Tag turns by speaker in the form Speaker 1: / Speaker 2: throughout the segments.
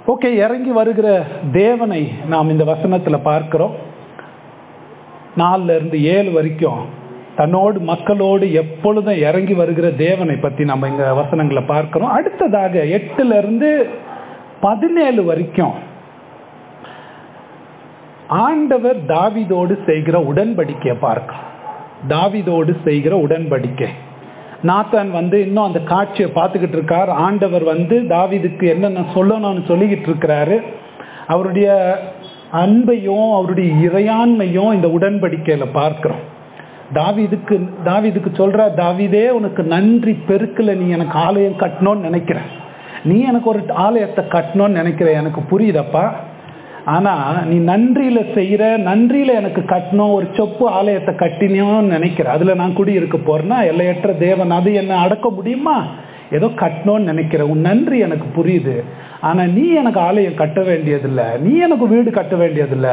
Speaker 1: Okay இறங்கி வருகிற தேவனை நாம் இந்த வசனத்துல பார்க்கிறோம் நாலுல இருந்து ஏழு வரைக்கும் தன்னோடு மக்களோடு எப்பொழுதும் இறங்கி வருகிற தேவனை பத்தி நம்ம இந்த வசனங்களை பார்க்கிறோம் அடுத்ததாக எட்டுல இருந்து பதினேழு வரைக்கும் ஆண்டவர் தாவிதோடு செய்கிற உடன்படிக்கையை பார்க்கலாம் தாவிதோடு செய்கிற உடன்படிக்கை நாத்தான் வந்து இன்னும் அந்த காட்சியை பார்த்துக்கிட்டு இருக்கார் ஆண்டவர் வந்து தாவிதுக்கு என்னென்ன சொல்லணும்னு சொல்லிக்கிட்டு இருக்கிறாரு அவருடைய அன்பையும் அவருடைய இறையாண்மையும் இந்த உடன்படிக்கையில பார்க்கிறோம் தாவிதுக்கு தாவிதுக்கு சொல்ற தாவிதே உனக்கு நன்றி பெருக்கல நீ எனக்கு ஆலயம் கட்டணும்னு நினைக்கிற நீ எனக்கு ஒரு ஆலயத்தை கட்டணும்னு நினைக்கிற எனக்கு புரியுதப்பா ஆனா நீ நன்றியில செய்யற நன்றியில எனக்கு கட்டணும் ஒரு சொப்பு ஆலயத்தை கட்டினோன்னு நினைக்கிற அதுல நான் குடியிருக்க போறேன்னா எல்லையற்ற தேவன் அது என்ன அடக்க முடியுமா ஏதோ கட்டணும்னு நினைக்கிற உன் நன்றி எனக்கு புரியுது ஆனா நீ எனக்கு ஆலயம் கட்ட வேண்டியதில்லை நீ எனக்கு வீடு கட்ட வேண்டியதில்லை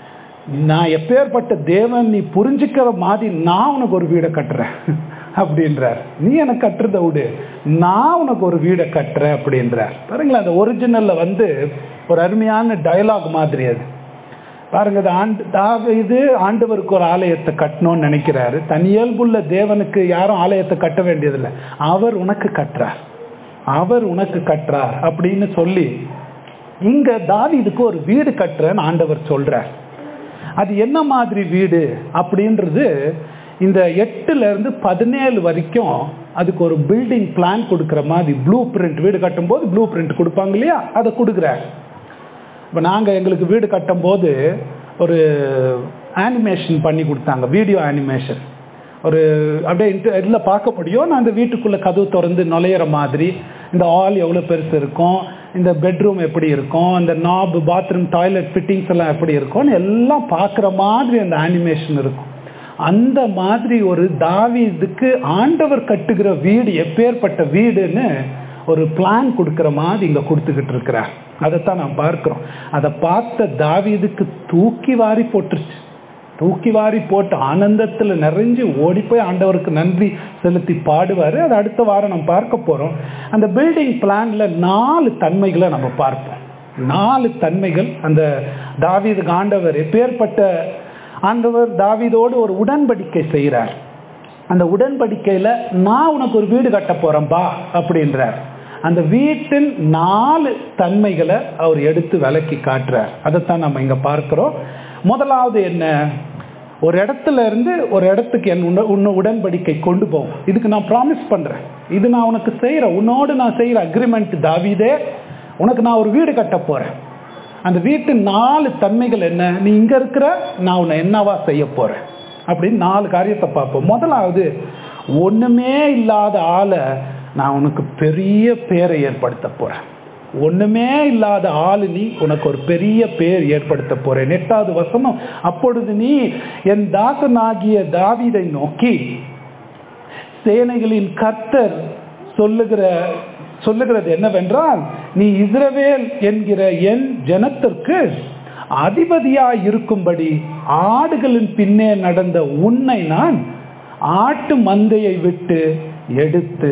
Speaker 1: நான் எப்பேற்பட்ட தேவன் நீ புரிஞ்சுக்கிற மாதிரி நான் உனக்கு ஒரு வீடை கட்டுறேன் அப்படின்றார் நீ எனக்கு கட்டுறத விடு நான் உனக்கு ஒரு வீடை கட்டுறேன் அப்படின்றார் பாருங்களேன் அந்த ஒரிஜினல்ல வந்து ஒரு அருமையான டயலாக் மாதிரி அது பாருங்க அது ஆண்டு தாக இது ஆண்டவருக்கு ஒரு ஆலயத்தை கட்டணும்னு நினைக்கிறாரு தன் இயல்புள்ள தேவனுக்கு யாரும் ஆலயத்தை கட்ட வேண்டியதில்லை அவர் உனக்கு கட்டுறார் அவர் உனக்கு கட்டுறார் அப்படின்னு சொல்லி இங்க தாவீதுக்கு ஒரு வீடு கட்டுறேன்னு ஆண்டவர் சொல்றார் அது என்ன மாதிரி வீடு அப்படின்றது இந்த எட்டுல இருந்து பதினேழு வரைக்கும் அதுக்கு ஒரு பில்டிங் பிளான் கொடுக்குற மாதிரி ப்ளூ பிரிண்ட் வீடு கட்டும்போது ப்ளூ பிரிண்ட் கொடுப்பாங்க இல்லையா அதை கொடுக்குறார் இப்போ நாங்கள் எங்களுக்கு வீடு கட்டும்போது ஒரு அனிமேஷன் பண்ணி கொடுத்தாங்க வீடியோ அனிமேஷன் ஒரு அப்படியே இன்ட்டு இதில் பார்க்க முடியும் நான் அந்த வீட்டுக்குள்ளே கதவு திறந்து நுழையிற மாதிரி இந்த ஆல் எவ்வளோ பெருசு இருக்கும் இந்த பெட்ரூம் எப்படி இருக்கும் இந்த நாப் பாத்ரூம் டாய்லெட் ஃபிட்டிங்ஸ் எல்லாம் எப்படி இருக்கும்னு எல்லாம் பார்க்குற மாதிரி அந்த அனிமேஷன் இருக்கும் அந்த மாதிரி ஒரு தாவீதுக்கு ஆண்டவர் கட்டுகிற வீடு எப்பேற்பட்ட வீடுன்னு ஒரு பிளான் கொடுக்குற மாதிரி இங்கே கொடுத்துக்கிட்டு இருக்கிறார் அதைத்தான் நான் பார்க்குறோம் அதை பார்த்த தாவீதுக்கு தூக்கி வாரி போட்டுருச்சு தூக்கி வாரி போட்டு ஆனந்தத்தில் நிறைஞ்சு ஓடி போய் ஆண்டவருக்கு நன்றி செலுத்தி பாடுவார் அது அடுத்த வாரம் நம்ம பார்க்க போகிறோம் அந்த பில்டிங் பிளான்ல நாலு தன்மைகளை நம்ம பார்ப்போம் நாலு தன்மைகள் அந்த தாவீதுக்கு ஆண்டவர் எப்பேற்பட்ட ஆண்டவர் தாவீதோடு ஒரு உடன்படிக்கை செய்கிறார் அந்த உடன்படிக்கையில் நான் உனக்கு ஒரு வீடு கட்ட போகிறேன்பா அப்படின்றார் அந்த வீட்டின் நாலு தன்மைகளை அவர் எடுத்து விலக்கி காட்டுறார் அதைத்தான் நம்ம இங்கே பார்க்குறோம் முதலாவது என்ன ஒரு இடத்துல இருந்து ஒரு இடத்துக்கு என் உன்ன உன்ன உடன்படிக்கை கொண்டு போகும் இதுக்கு நான் ப்ராமிஸ் பண்ணுறேன் இது நான் உனக்கு செய்கிறேன் உன்னோடு நான் செய்கிற அக்ரிமெண்ட் தாவிதே உனக்கு நான் ஒரு வீடு கட்ட போகிறேன் அந்த வீட்டு நாலு தன்மைகள் என்ன நீ இங்கே இருக்கிற நான் உன்னை என்னவா செய்ய போகிறேன் அப்படின்னு நாலு காரியத்தை பார்ப்போம் முதலாவது ஒன்றுமே இல்லாத ஆளை நான் உனக்கு பெரிய பேரை ஏற்படுத்த போகிறேன் ஒண்ணுமே இல்லாத ஆளு நீ உனக்கு ஒரு பெரிய பேர் ஏற்படுத்த போறேன் எட்டாவது வசனம் அப்பொழுது நீ என் தாசனாகிய தாவீதை நோக்கி சேனைகளின் கர்த்தர் சொல்லுகிற சொல்லுகிறது என்னவென்றால் நீ இஸ்ரவேல் என்கிற என் ஜனத்திற்கு அதிபதியாய் இருக்கும்படி ஆடுகளின் பின்னே நடந்த உன்னை நான் ஆட்டு மந்தையை விட்டு எடுத்து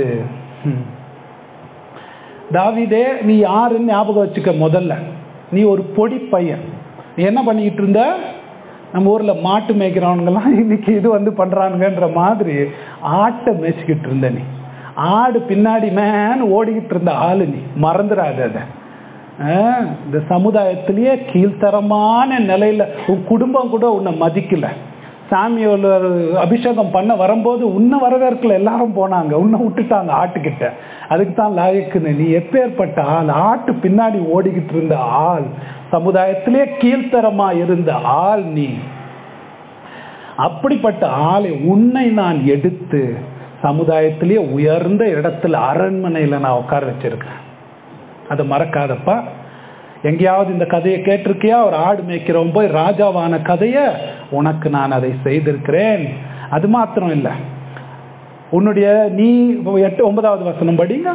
Speaker 1: தாவிதே நீ யாருன்னு ஞாபகம் வச்சுக்க முதல்ல நீ ஒரு பொடி பையன் நீ என்ன பண்ணிக்கிட்டு இருந்த நம்ம ஊரில் மாட்டு மேய்க்கிறவனுங்கெல்லாம் இன்னைக்கு இது வந்து பண்ணுறானுங்கன்ற மாதிரி ஆட்டை மேய்ச்சிக்கிட்டு இருந்த நீ ஆடு பின்னாடி மேன் ஓடிக்கிட்டு இருந்த ஆளு நீ மறந்துடாது அதை இந்த சமுதாயத்திலேயே கீழ்த்தரமான நிலையில உன் குடும்பம் கூட உன்னை மதிக்கல சாமியோல அபிஷேகம் பண்ண வரும்போது உன்னை வரவேற்கல எல்லாரும் போனாங்க உன்னை விட்டுட்டாங்க ஆட்டுக்கிட்ட அதுக்கு தான் லாயக்குன்னு நீ எப்பேற்பட்ட ஆள் ஆட்டு பின்னாடி ஓடிக்கிட்டு இருந்த ஆள் சமுதாயத்திலே கீழ்த்தரமா இருந்த ஆள் நீ அப்படிப்பட்ட ஆளை உன்னை நான் எடுத்து சமுதாயத்திலேயே உயர்ந்த இடத்துல அரண்மனையில நான் உட்கார வச்சிருக்கேன் அதை மறக்காதப்பா எங்கேயாவது இந்த கதையை கேட்டிருக்கியா ஒரு ஆடு மேய்க்கிறவன் போய் ராஜாவான கதைய உனக்கு நான் அதை செய்திருக்கிறேன் அது மாத்திரம் இல்லை உன்னுடைய நீ எட்டு ஒன்பதாவது வசனம் படிங்க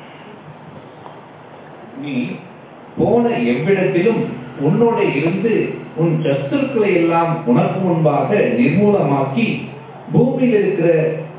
Speaker 2: நீ போன எவ்விடத்திலும் உன்னோட இருந்து உன் சத்துருக்களை எல்லாம் உனக்கு முன்பாக நிர்மூலமாக்கி பூமியில் இருக்கிற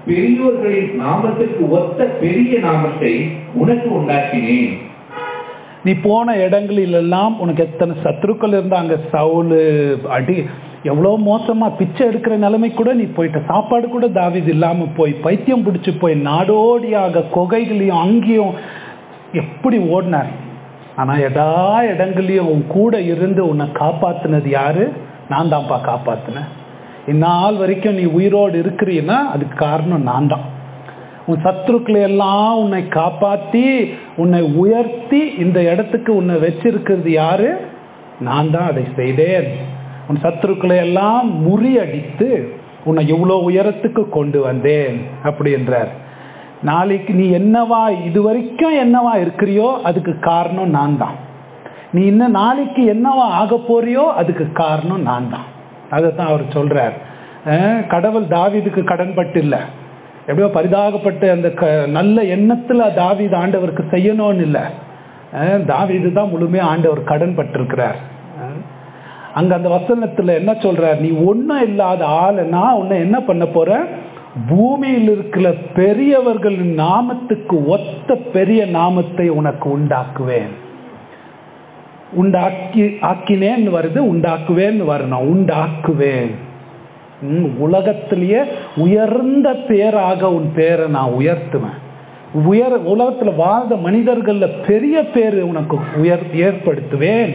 Speaker 2: பெரியோர்களின் நாமத்துக்கு ஒத்த பெரிய நாமத்தை உனக்கு உண்டாக்கினேன்
Speaker 1: நீ போன இடங்களிலெல்லாம் உனக்கு எத்தனை சத்துருக்கள் இருந்தாங்க சவுலு அடி எவ்வளோ மோசமா பிச்சை எடுக்கிற நிலைமை கூட நீ போயிட்ட சாப்பாடு கூட தாவிது இல்லாம போய் பைத்தியம் பிடிச்சு போய் நாடோடியாக கொகைகளையும் அங்கேயும் எப்படி ஓடினார் ஆனா எதா இடங்களையும் உன் கூட இருந்து உன்னை காப்பாத்துனது யாரு நான் தான்ப்பா காப்பாத்தினேன் இந்நாள் வரைக்கும் நீ உயிரோடு இருக்கிறீன்னா அதுக்கு காரணம் நான் தான் உன் சத்துருக்களை எல்லாம் உன்னை காப்பாத்தி உன்னை உயர்த்தி இந்த இடத்துக்கு உன்னை வச்சிருக்கிறது யாரு நான் தான் அதை செய்தேன் உன் சத்துருக்களை எல்லாம் முறியடித்து உன்னை இவ்வளோ உயரத்துக்கு கொண்டு வந்தேன் அப்படி என்றார் நாளைக்கு நீ என்னவா இது வரைக்கும் என்னவா இருக்கிறியோ அதுக்கு காரணம் நான் தான் நீ இன்னும் நாளைக்கு என்னவா ஆக போறியோ அதுக்கு காரணம் நான் தான் அதைத்தான் அவர் சொல்றார் அஹ் கடவுள் தாவீதுக்கு கடன்பட்டு இல்லை எப்படியோ பரிதாகப்பட்டு அந்த க நல்ல எண்ணத்துல தாவீது ஆண்டவருக்கு செய்யணும்னு இல்லை அஹ் தாவீது தான் முழுமையா ஆண்டவர் கடன் பட்டிருக்கிறார் அஹ் அங்க அந்த வசனத்துல என்ன சொல்றார் நீ ஒன்றும் இல்லாத ஆளுன்னா உன்னை என்ன பண்ண போற பூமியில் இருக்கிற பெரியவர்களின் நாமத்துக்கு ஒத்த பெரிய நாமத்தை உனக்கு உண்டாக்குவேன் உண்டாக்கி ஆக்கினேன்னு வருது உண்டாக்குவேன்னு வரணும் உண்டாக்குவேன் ம், உலகத்திலேயே உயர்ந்த பேராக உன் பேரை நான் உயர்த்துவேன் உயர் உலகத்துல வாழ்ந்த மனிதர்கள்ல பெரிய பேர் உனக்கு உயர் ஏற்படுத்துவேன்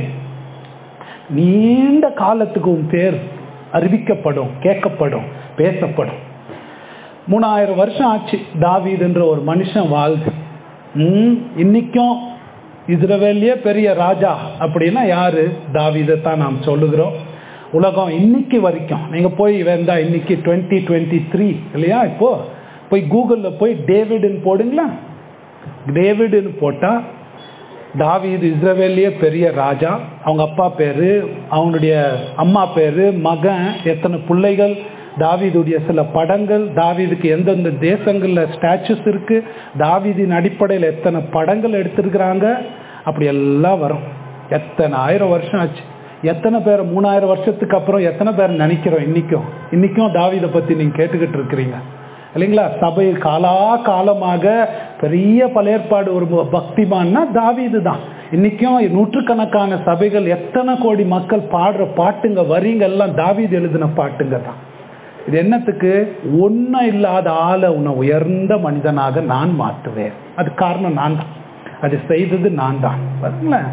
Speaker 1: நீண்ட காலத்துக்கு உன் பேர் அறிவிக்கப்படும் கேட்கப்படும் பேசப்படும் மூணாயிரம் வருஷம் ஆச்சு தாவீதுன்ற ஒரு மனுஷன் வாழ்ந்து ம், இன்னைக்கும் இஸ்ரவேலியே பெரிய ராஜா அப்படின்னா யாரு தாவீதை தான் நாம் சொல்லுகிறோம் உலகம் இன்னைக்கு வரைக்கும் நீங்க போய் வேண்டா இன்னைக்கு டுவெண்ட்டி டுவெண்ட்டி த்ரீ இல்லையா இப்போ போய் கூகுளில் போய் டேவிட்னு போடுங்களா டேவிட்னு போட்டா தாவீது இஸ்ரவேலியே பெரிய ராஜா அவங்க அப்பா பேரு அவனுடைய அம்மா பேரு மகன் எத்தனை பிள்ளைகள் தாவீதுடைய சில படங்கள் தாவீதுக்கு எந்தெந்த தேசங்கள்ல ஸ்டாச்சுஸ் இருக்கு தாவீதின் அடிப்படையில் எத்தனை படங்கள் எடுத்திருக்கிறாங்க அப்படி எல்லாம் வரும் எத்தனை ஆயிரம் வருஷம் ஆச்சு எத்தனை பேர் மூணாயிரம் வருஷத்துக்கு அப்புறம் எத்தனை பேர் நினைக்கிறோம் இன்னைக்கும் இன்னைக்கும் தாவீதை பத்தி நீங்க கேட்டுக்கிட்டு இருக்கிறீங்க இல்லைங்களா சபை காலா காலமாக பெரிய பழையற்பாடு ஒரு பக்திமான்னா தாவீது தான் இன்னைக்கும் நூற்றுக்கணக்கான சபைகள் எத்தனை கோடி மக்கள் பாடுற பாட்டுங்க வரிங்க எல்லாம் தாவீது எழுதின பாட்டுங்க தான் இது என்னத்துக்கு ஒன்றும் இல்லாத ஆளை உன்னை உயர்ந்த மனிதனாக நான் மாற்றுவேன் அது காரணம் நான் தான் அது செய்தது நான் தான் பாருங்களேன்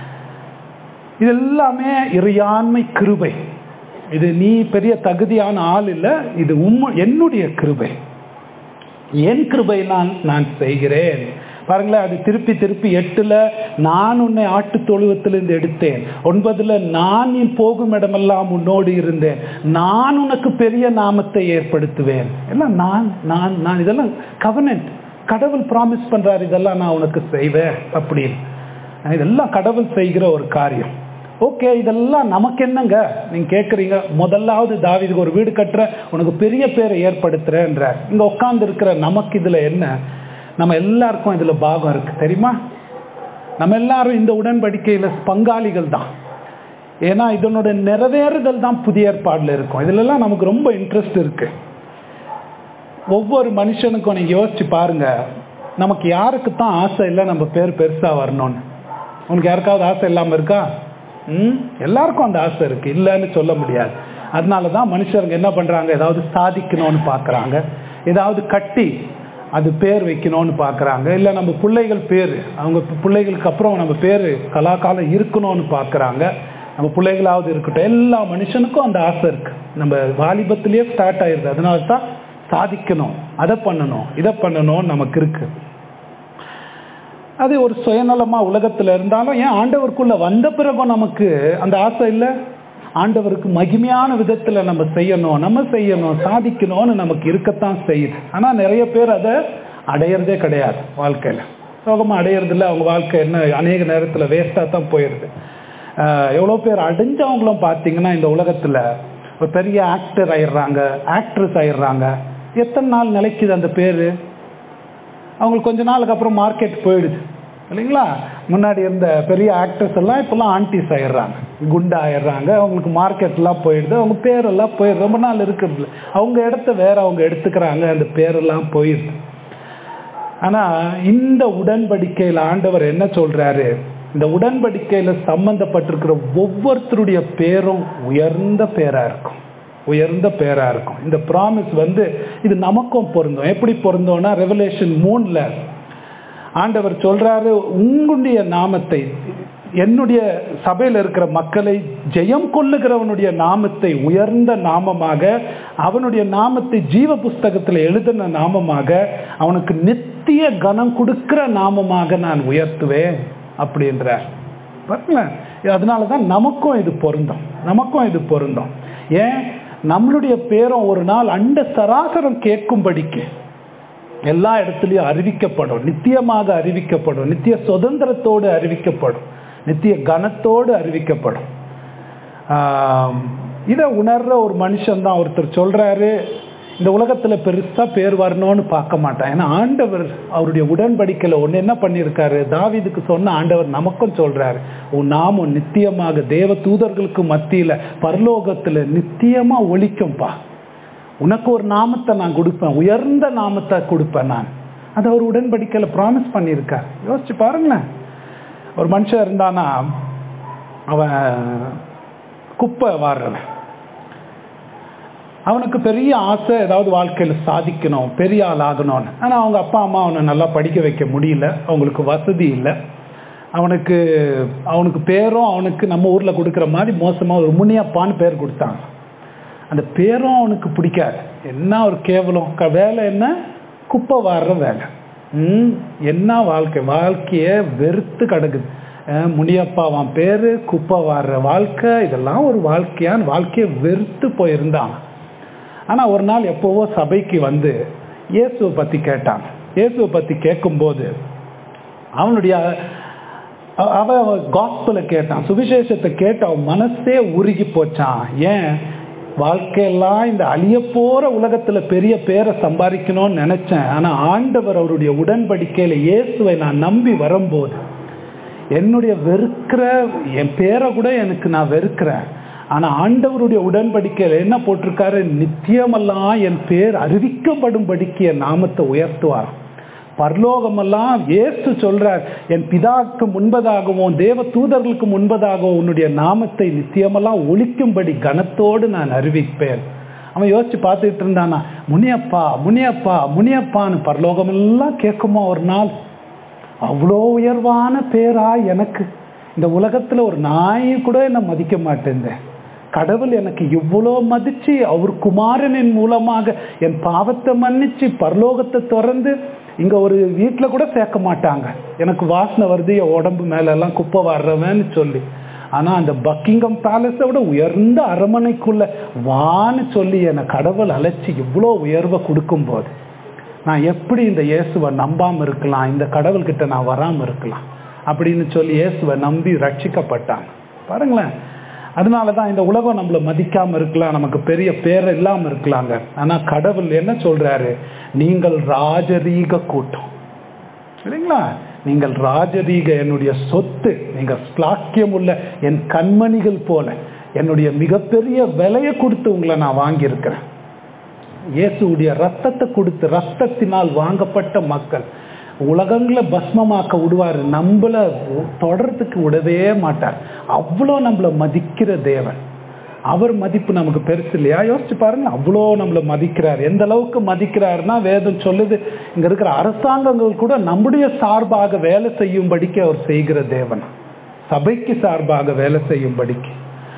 Speaker 1: இது எல்லாமே இறையாண்மை கிருபை இது நீ பெரிய தகுதியான ஆள் இல்லை இது உம்ம என்னுடைய கிருபை என் கிருபை நான் நான் செய்கிறேன் பாருங்களேன் அது திருப்பி திருப்பி எட்டுல நான் உன்னை ஆட்டு தொழுவத்திலிருந்து எடுத்தேன் ஒன்பதுல நான் நீ போகும் இடமெல்லாம் உன்னோடு இருந்தேன் நான் உனக்கு பெரிய நாமத்தை ஏற்படுத்துவேன் எல்லாம் நான் நான் நான் இதெல்லாம் கவர்னன்ட் கடவுள் ப்ராமிஸ் பண்றாரு இதெல்லாம் நான் உனக்கு செய்வேன் அப்படின்னு இதெல்லாம் கடவுள் செய்கிற ஒரு காரியம் ஓகே இதெல்லாம் நமக்கு என்னங்க நீங்க கேட்குறீங்க முதலாவது தாவிதுக்கு ஒரு வீடு கட்டுற உனக்கு பெரிய பேரை ஏற்படுத்துறேன்ற இங்க உட்கார்ந்து இருக்கிற நமக்கு இதுல என்ன நம்ம எல்லாருக்கும் இதுல பாகம் இருக்கு தெரியுமா நம்ம எல்லாரும் இந்த உடன்படிக்கையில பங்காளிகள் தான் ஏன்னா இதனோட நிறைவேறுதல் தான் புதிய ஏற்பாடுல இருக்கும் இதுலலாம் நமக்கு ரொம்ப இன்ட்ரெஸ்ட் இருக்கு ஒவ்வொரு மனுஷனுக்கும் நீங்க யோசிச்சு பாருங்க நமக்கு யாருக்கு தான் ஆசை இல்லை நம்ம பேர் பெருசா வரணும்னு உனக்கு யாருக்காவது ஆசை இல்லாம இருக்கா ம் எல்லாருக்கும் அந்த ஆசை இருக்கு இல்லைன்னு சொல்ல முடியாது அதனால தான் மனுஷருங்க என்ன பண்றாங்க ஏதாவது சாதிக்கணும்னு பார்க்கறாங்க ஏதாவது கட்டி அது பேர் வைக்கணும்னு பார்க்கறாங்க இல்லை நம்ம பிள்ளைகள் பேர் அவங்க பிள்ளைகளுக்கு அப்புறம் நம்ம பேர் கலாகாலம் இருக்கணும்னு பார்க்கறாங்க நம்ம பிள்ளைகளாவது இருக்கட்டும் எல்லா மனுஷனுக்கும் அந்த ஆசை இருக்கு நம்ம வாலிபத்திலேயே ஸ்டார்ட் ஆயிருது அதனால தான் சாதிக்கணும் அதை பண்ணணும் இதை பண்ணணும்னு நமக்கு இருக்கு அது ஒரு சுயநலமா உலகத்துல இருந்தாலும் ஏன் ஆண்டவருக்குள்ள வந்த பிறகும் நமக்கு அந்த ஆசை இல்லை ஆண்டவருக்கு மகிமையான விதத்துல நம்ம செய்யணும் நம்ம செய்யணும் சாதிக்கணும்னு நமக்கு இருக்கத்தான் செய்யுது ஆனா நிறைய பேர் அதை அடையிறதே கிடையாது வாழ்க்கையில சோகமா அடையிறதுல அவங்க வாழ்க்கை என்ன அநேக நேரத்துல வேஸ்டா தான் போயிடுது எவ்வளோ பேர் அடைஞ்சவங்களும் பார்த்தீங்கன்னா இந்த உலகத்துல ஒரு பெரிய ஆக்டர் ஆயிடுறாங்க ஆக்ட்ரஸ் ஆயிடுறாங்க எத்தனை நாள் நிலைக்குது அந்த பேரு அவங்களுக்கு கொஞ்ச நாளுக்கு அப்புறம் மார்க்கெட் போயிடுது இல்லைங்களா முன்னாடி இருந்த பெரிய ஆக்டர்ஸ் எல்லாம் இப்போல்லாம் ஆன்டிஸ் ஆயிடுறாங்க குண்டா ஆயிடுறாங்க அவங்களுக்கு மார்க்கெட்லாம் போயிடுது அவங்க பேரெல்லாம் போயிடுது ரொம்ப நாள் இருக்கிறது அவங்க இடத்த வேற அவங்க எடுத்துக்கிறாங்க அந்த பேரெல்லாம் போயிடுது ஆனா இந்த உடன்படிக்கையில் ஆண்டவர் என்ன சொல்றாரு இந்த உடன்படிக்கையில சம்பந்தப்பட்டிருக்கிற ஒவ்வொருத்தருடைய பேரும் உயர்ந்த பேரா இருக்கும் உயர்ந்த பேரா இருக்கும் இந்த ப்ராமிஸ் வந்து இது நமக்கும் பொருந்தும் எப்படி பொருந்தோம்னா ரெவலேஷன் மூணுல ஆண்டவர் சொல்றாரு உங்களுடைய நாமத்தை என்னுடைய சபையில் இருக்கிற மக்களை ஜெயம் கொள்ளுகிறவனுடைய நாமத்தை உயர்ந்த நாமமாக அவனுடைய நாமத்தை ஜீவ புஸ்தகத்தில் எழுதின நாமமாக அவனுக்கு நித்திய கனம் கொடுக்கிற நாமமாக நான் உயர்த்துவேன் அப்படின்றார் பாருங்களேன் அதனால தான் நமக்கும் இது பொருந்தும் நமக்கும் இது பொருந்தும் ஏன் நம்மளுடைய பேரும் ஒரு நாள் அண்ட சராசரம் கேட்கும்படிக்கு எல்லா இடத்துலையும் அறிவிக்கப்படும் நித்தியமாக அறிவிக்கப்படும் நித்திய சுதந்திரத்தோடு அறிவிக்கப்படும் நித்திய கனத்தோடு அறிவிக்கப்படும் ஆம், இதை உணர்ற ஒரு மனுஷன் தான் ஒருத்தர் சொல்றாரு இந்த உலகத்துல பெருசா பேர் வரணும்னு பார்க்க மாட்டான் ஏன்னா ஆண்டவர் அவருடைய உடன்படிக்கையில ஒண்ணு என்ன பண்ணியிருக்காரு தாவீதுக்கு சொன்ன ஆண்டவர் நமக்கும் சொல்றாரு உன் நாமம் நித்தியமாக தேவ தூதர்களுக்கு மத்தியில பரலோகத்துல நித்தியமா ஒழிக்கும்பா உனக்கு ஒரு நாமத்தை நான் கொடுப்பேன் உயர்ந்த நாமத்தை கொடுப்பேன் நான் அதை அவர் உடன்படிக்கையில ப்ராமிஸ் பண்ணியிருக்கார் யோசிச்சு பாருங்களேன் ஒரு மனுஷன் இருந்தானா அவன் குப்பை வாடுறவன் அவனுக்கு பெரிய ஆசை ஏதாவது வாழ்க்கையில் சாதிக்கணும் பெரிய ஆள் ஆகணும்னு ஆனால் அவங்க அப்பா அம்மா அவனை நல்லா படிக்க வைக்க முடியல அவங்களுக்கு வசதி இல்லை அவனுக்கு அவனுக்கு பேரும் அவனுக்கு நம்ம ஊரில் கொடுக்குற மாதிரி மோசமாக ஒரு முனியப்பான்னு பேர் கொடுத்தாங்க அந்த பேரும் அவனுக்கு பிடிக்காது என்ன ஒரு கேவலம் க- வேலை என்ன குப்பை வாடுற வேலை ம் என்ன வாழ்க்கை வாழ்க்கையை வெறுத்து கிடக்குது அஹ் முனியப்பா அவன் பேரு குப்பை வாடுற வாழ்க்கை இதெல்லாம் ஒரு வாழ்க்கையான்னு வாழ்க்கையை வெறுத்து போயிருந்தான் ஆனா ஒரு நாள் எப்போவோ சபைக்கு வந்து இயேசுவை பத்தி கேட்டான் இயேசுவை பத்தி கேட்கும்போது அவனுடைய அ- அவன் காஸ்பலை கேட்டான் சுவிசேஷத்தை கேட்டு அவன் மனசே உருகி போச்சான் ஏன் வாழ்க்கையெல்லாம் இந்த அழிய போற உலகத்துல பெரிய பேரை சம்பாதிக்கணும்னு நினைச்சேன் ஆனா ஆண்டவர் அவருடைய உடன்படிக்கையில இயேசுவை நான் நம்பி வரும்போது என்னுடைய வெறுக்கிற என் பேரை கூட எனக்கு நான் வெறுக்கிறேன் ஆனா ஆண்டவருடைய உடன்படிக்கையில என்ன போட்டிருக்காரு நித்தியமெல்லாம் என் பேர் அறிவிக்கப்படும்படிக்கு என் நாமத்தை உயர்த்துவார் பரலோகமெல்லாம் இயேசு சொல்றார் என் பிதாவுக்கு முன்பதாகவும் தேவ தூதர்களுக்கு முன்பதாகவும் உன்னுடைய நாமத்தை நித்தியமெல்லாம் ஒழிக்கும்படி கனத்தோடு நான் அறிவிப்பேன் அவன் யோசிச்சு பார்த்துட்டு இருந்தானா முனியப்பா முனியப்பா முனியப்பான்னு பரலோகமெல்லாம் கேட்குமா ஒரு நாள் அவ்வளோ உயர்வான பேரா எனக்கு இந்த உலகத்துல ஒரு நாய் கூட என்ன மதிக்க மாட்டேந்தேன் கடவுள் எனக்கு இவ்வளோ மதிச்சு அவர் குமாரனின் மூலமாக என் பாவத்தை மன்னிச்சு பரலோகத்தை திறந்து இங்க ஒரு வீட்டில் கூட சேர்க்க மாட்டாங்க எனக்கு வாசனை வருது என் உடம்பு மேல எல்லாம் குப்பை வர்றவன்னு சொல்லி ஆனா அந்த பக்கிங்கம் பேலஸை விட உயர்ந்த அரமனைக்குள்ள வான்னு சொல்லி என்னை கடவுள் அழைச்சி இவ்வளோ உயர்வை கொடுக்கும்போது நான் எப்படி இந்த இயேசுவை நம்பாம இருக்கலாம் இந்த கடவுள்கிட்ட நான் வராம இருக்கலாம் அப்படின்னு சொல்லி இயேசுவை நம்பி ரட்சிக்கப்பட்டாங்க பாருங்களேன் அதனால தான் இந்த உலகம் நம்மளை மதிக்காம இருக்கலாம் நமக்கு பெரிய பேர் இல்லாம இருக்கலாங்க ஆனா கடவுள் என்ன சொல்றாரு நீங்கள் ராஜரீக கூட்டம் இல்லைங்களா நீங்கள் ராஜரீக என்னுடைய சொத்து நீங்கள் ஸ்லாக்கியம் உள்ள என் கண்மணிகள் போல என்னுடைய மிகப்பெரிய விலையை கொடுத்து உங்களை நான் வாங்கியிருக்கிறேன் இயேசுடைய ரத்தத்தை கொடுத்து ரத்தத்தினால் வாங்கப்பட்ட மக்கள் உலகங்களை பஸ்மமாக்க விடுவார் நம்மள தொடர்றதுக்கு விடவே மாட்டார் அவ்வளோ நம்மளை மதிக்கிற தேவன் அவர் மதிப்பு நமக்கு பெருசு இல்லையா யோசிச்சு பாருங்க அவ்வளோ நம்மளை மதிக்கிறார் எந்த அளவுக்கு மதிக்கிறாருன்னா வேதம் சொல்லுது இங்க இருக்கிற அரசாங்கங்கள் கூட நம்முடைய சார்பாக வேலை செய்யும்படிக்கு அவர் செய்கிற தேவன் சபைக்கு சார்பாக வேலை செய்யும்படிக்கு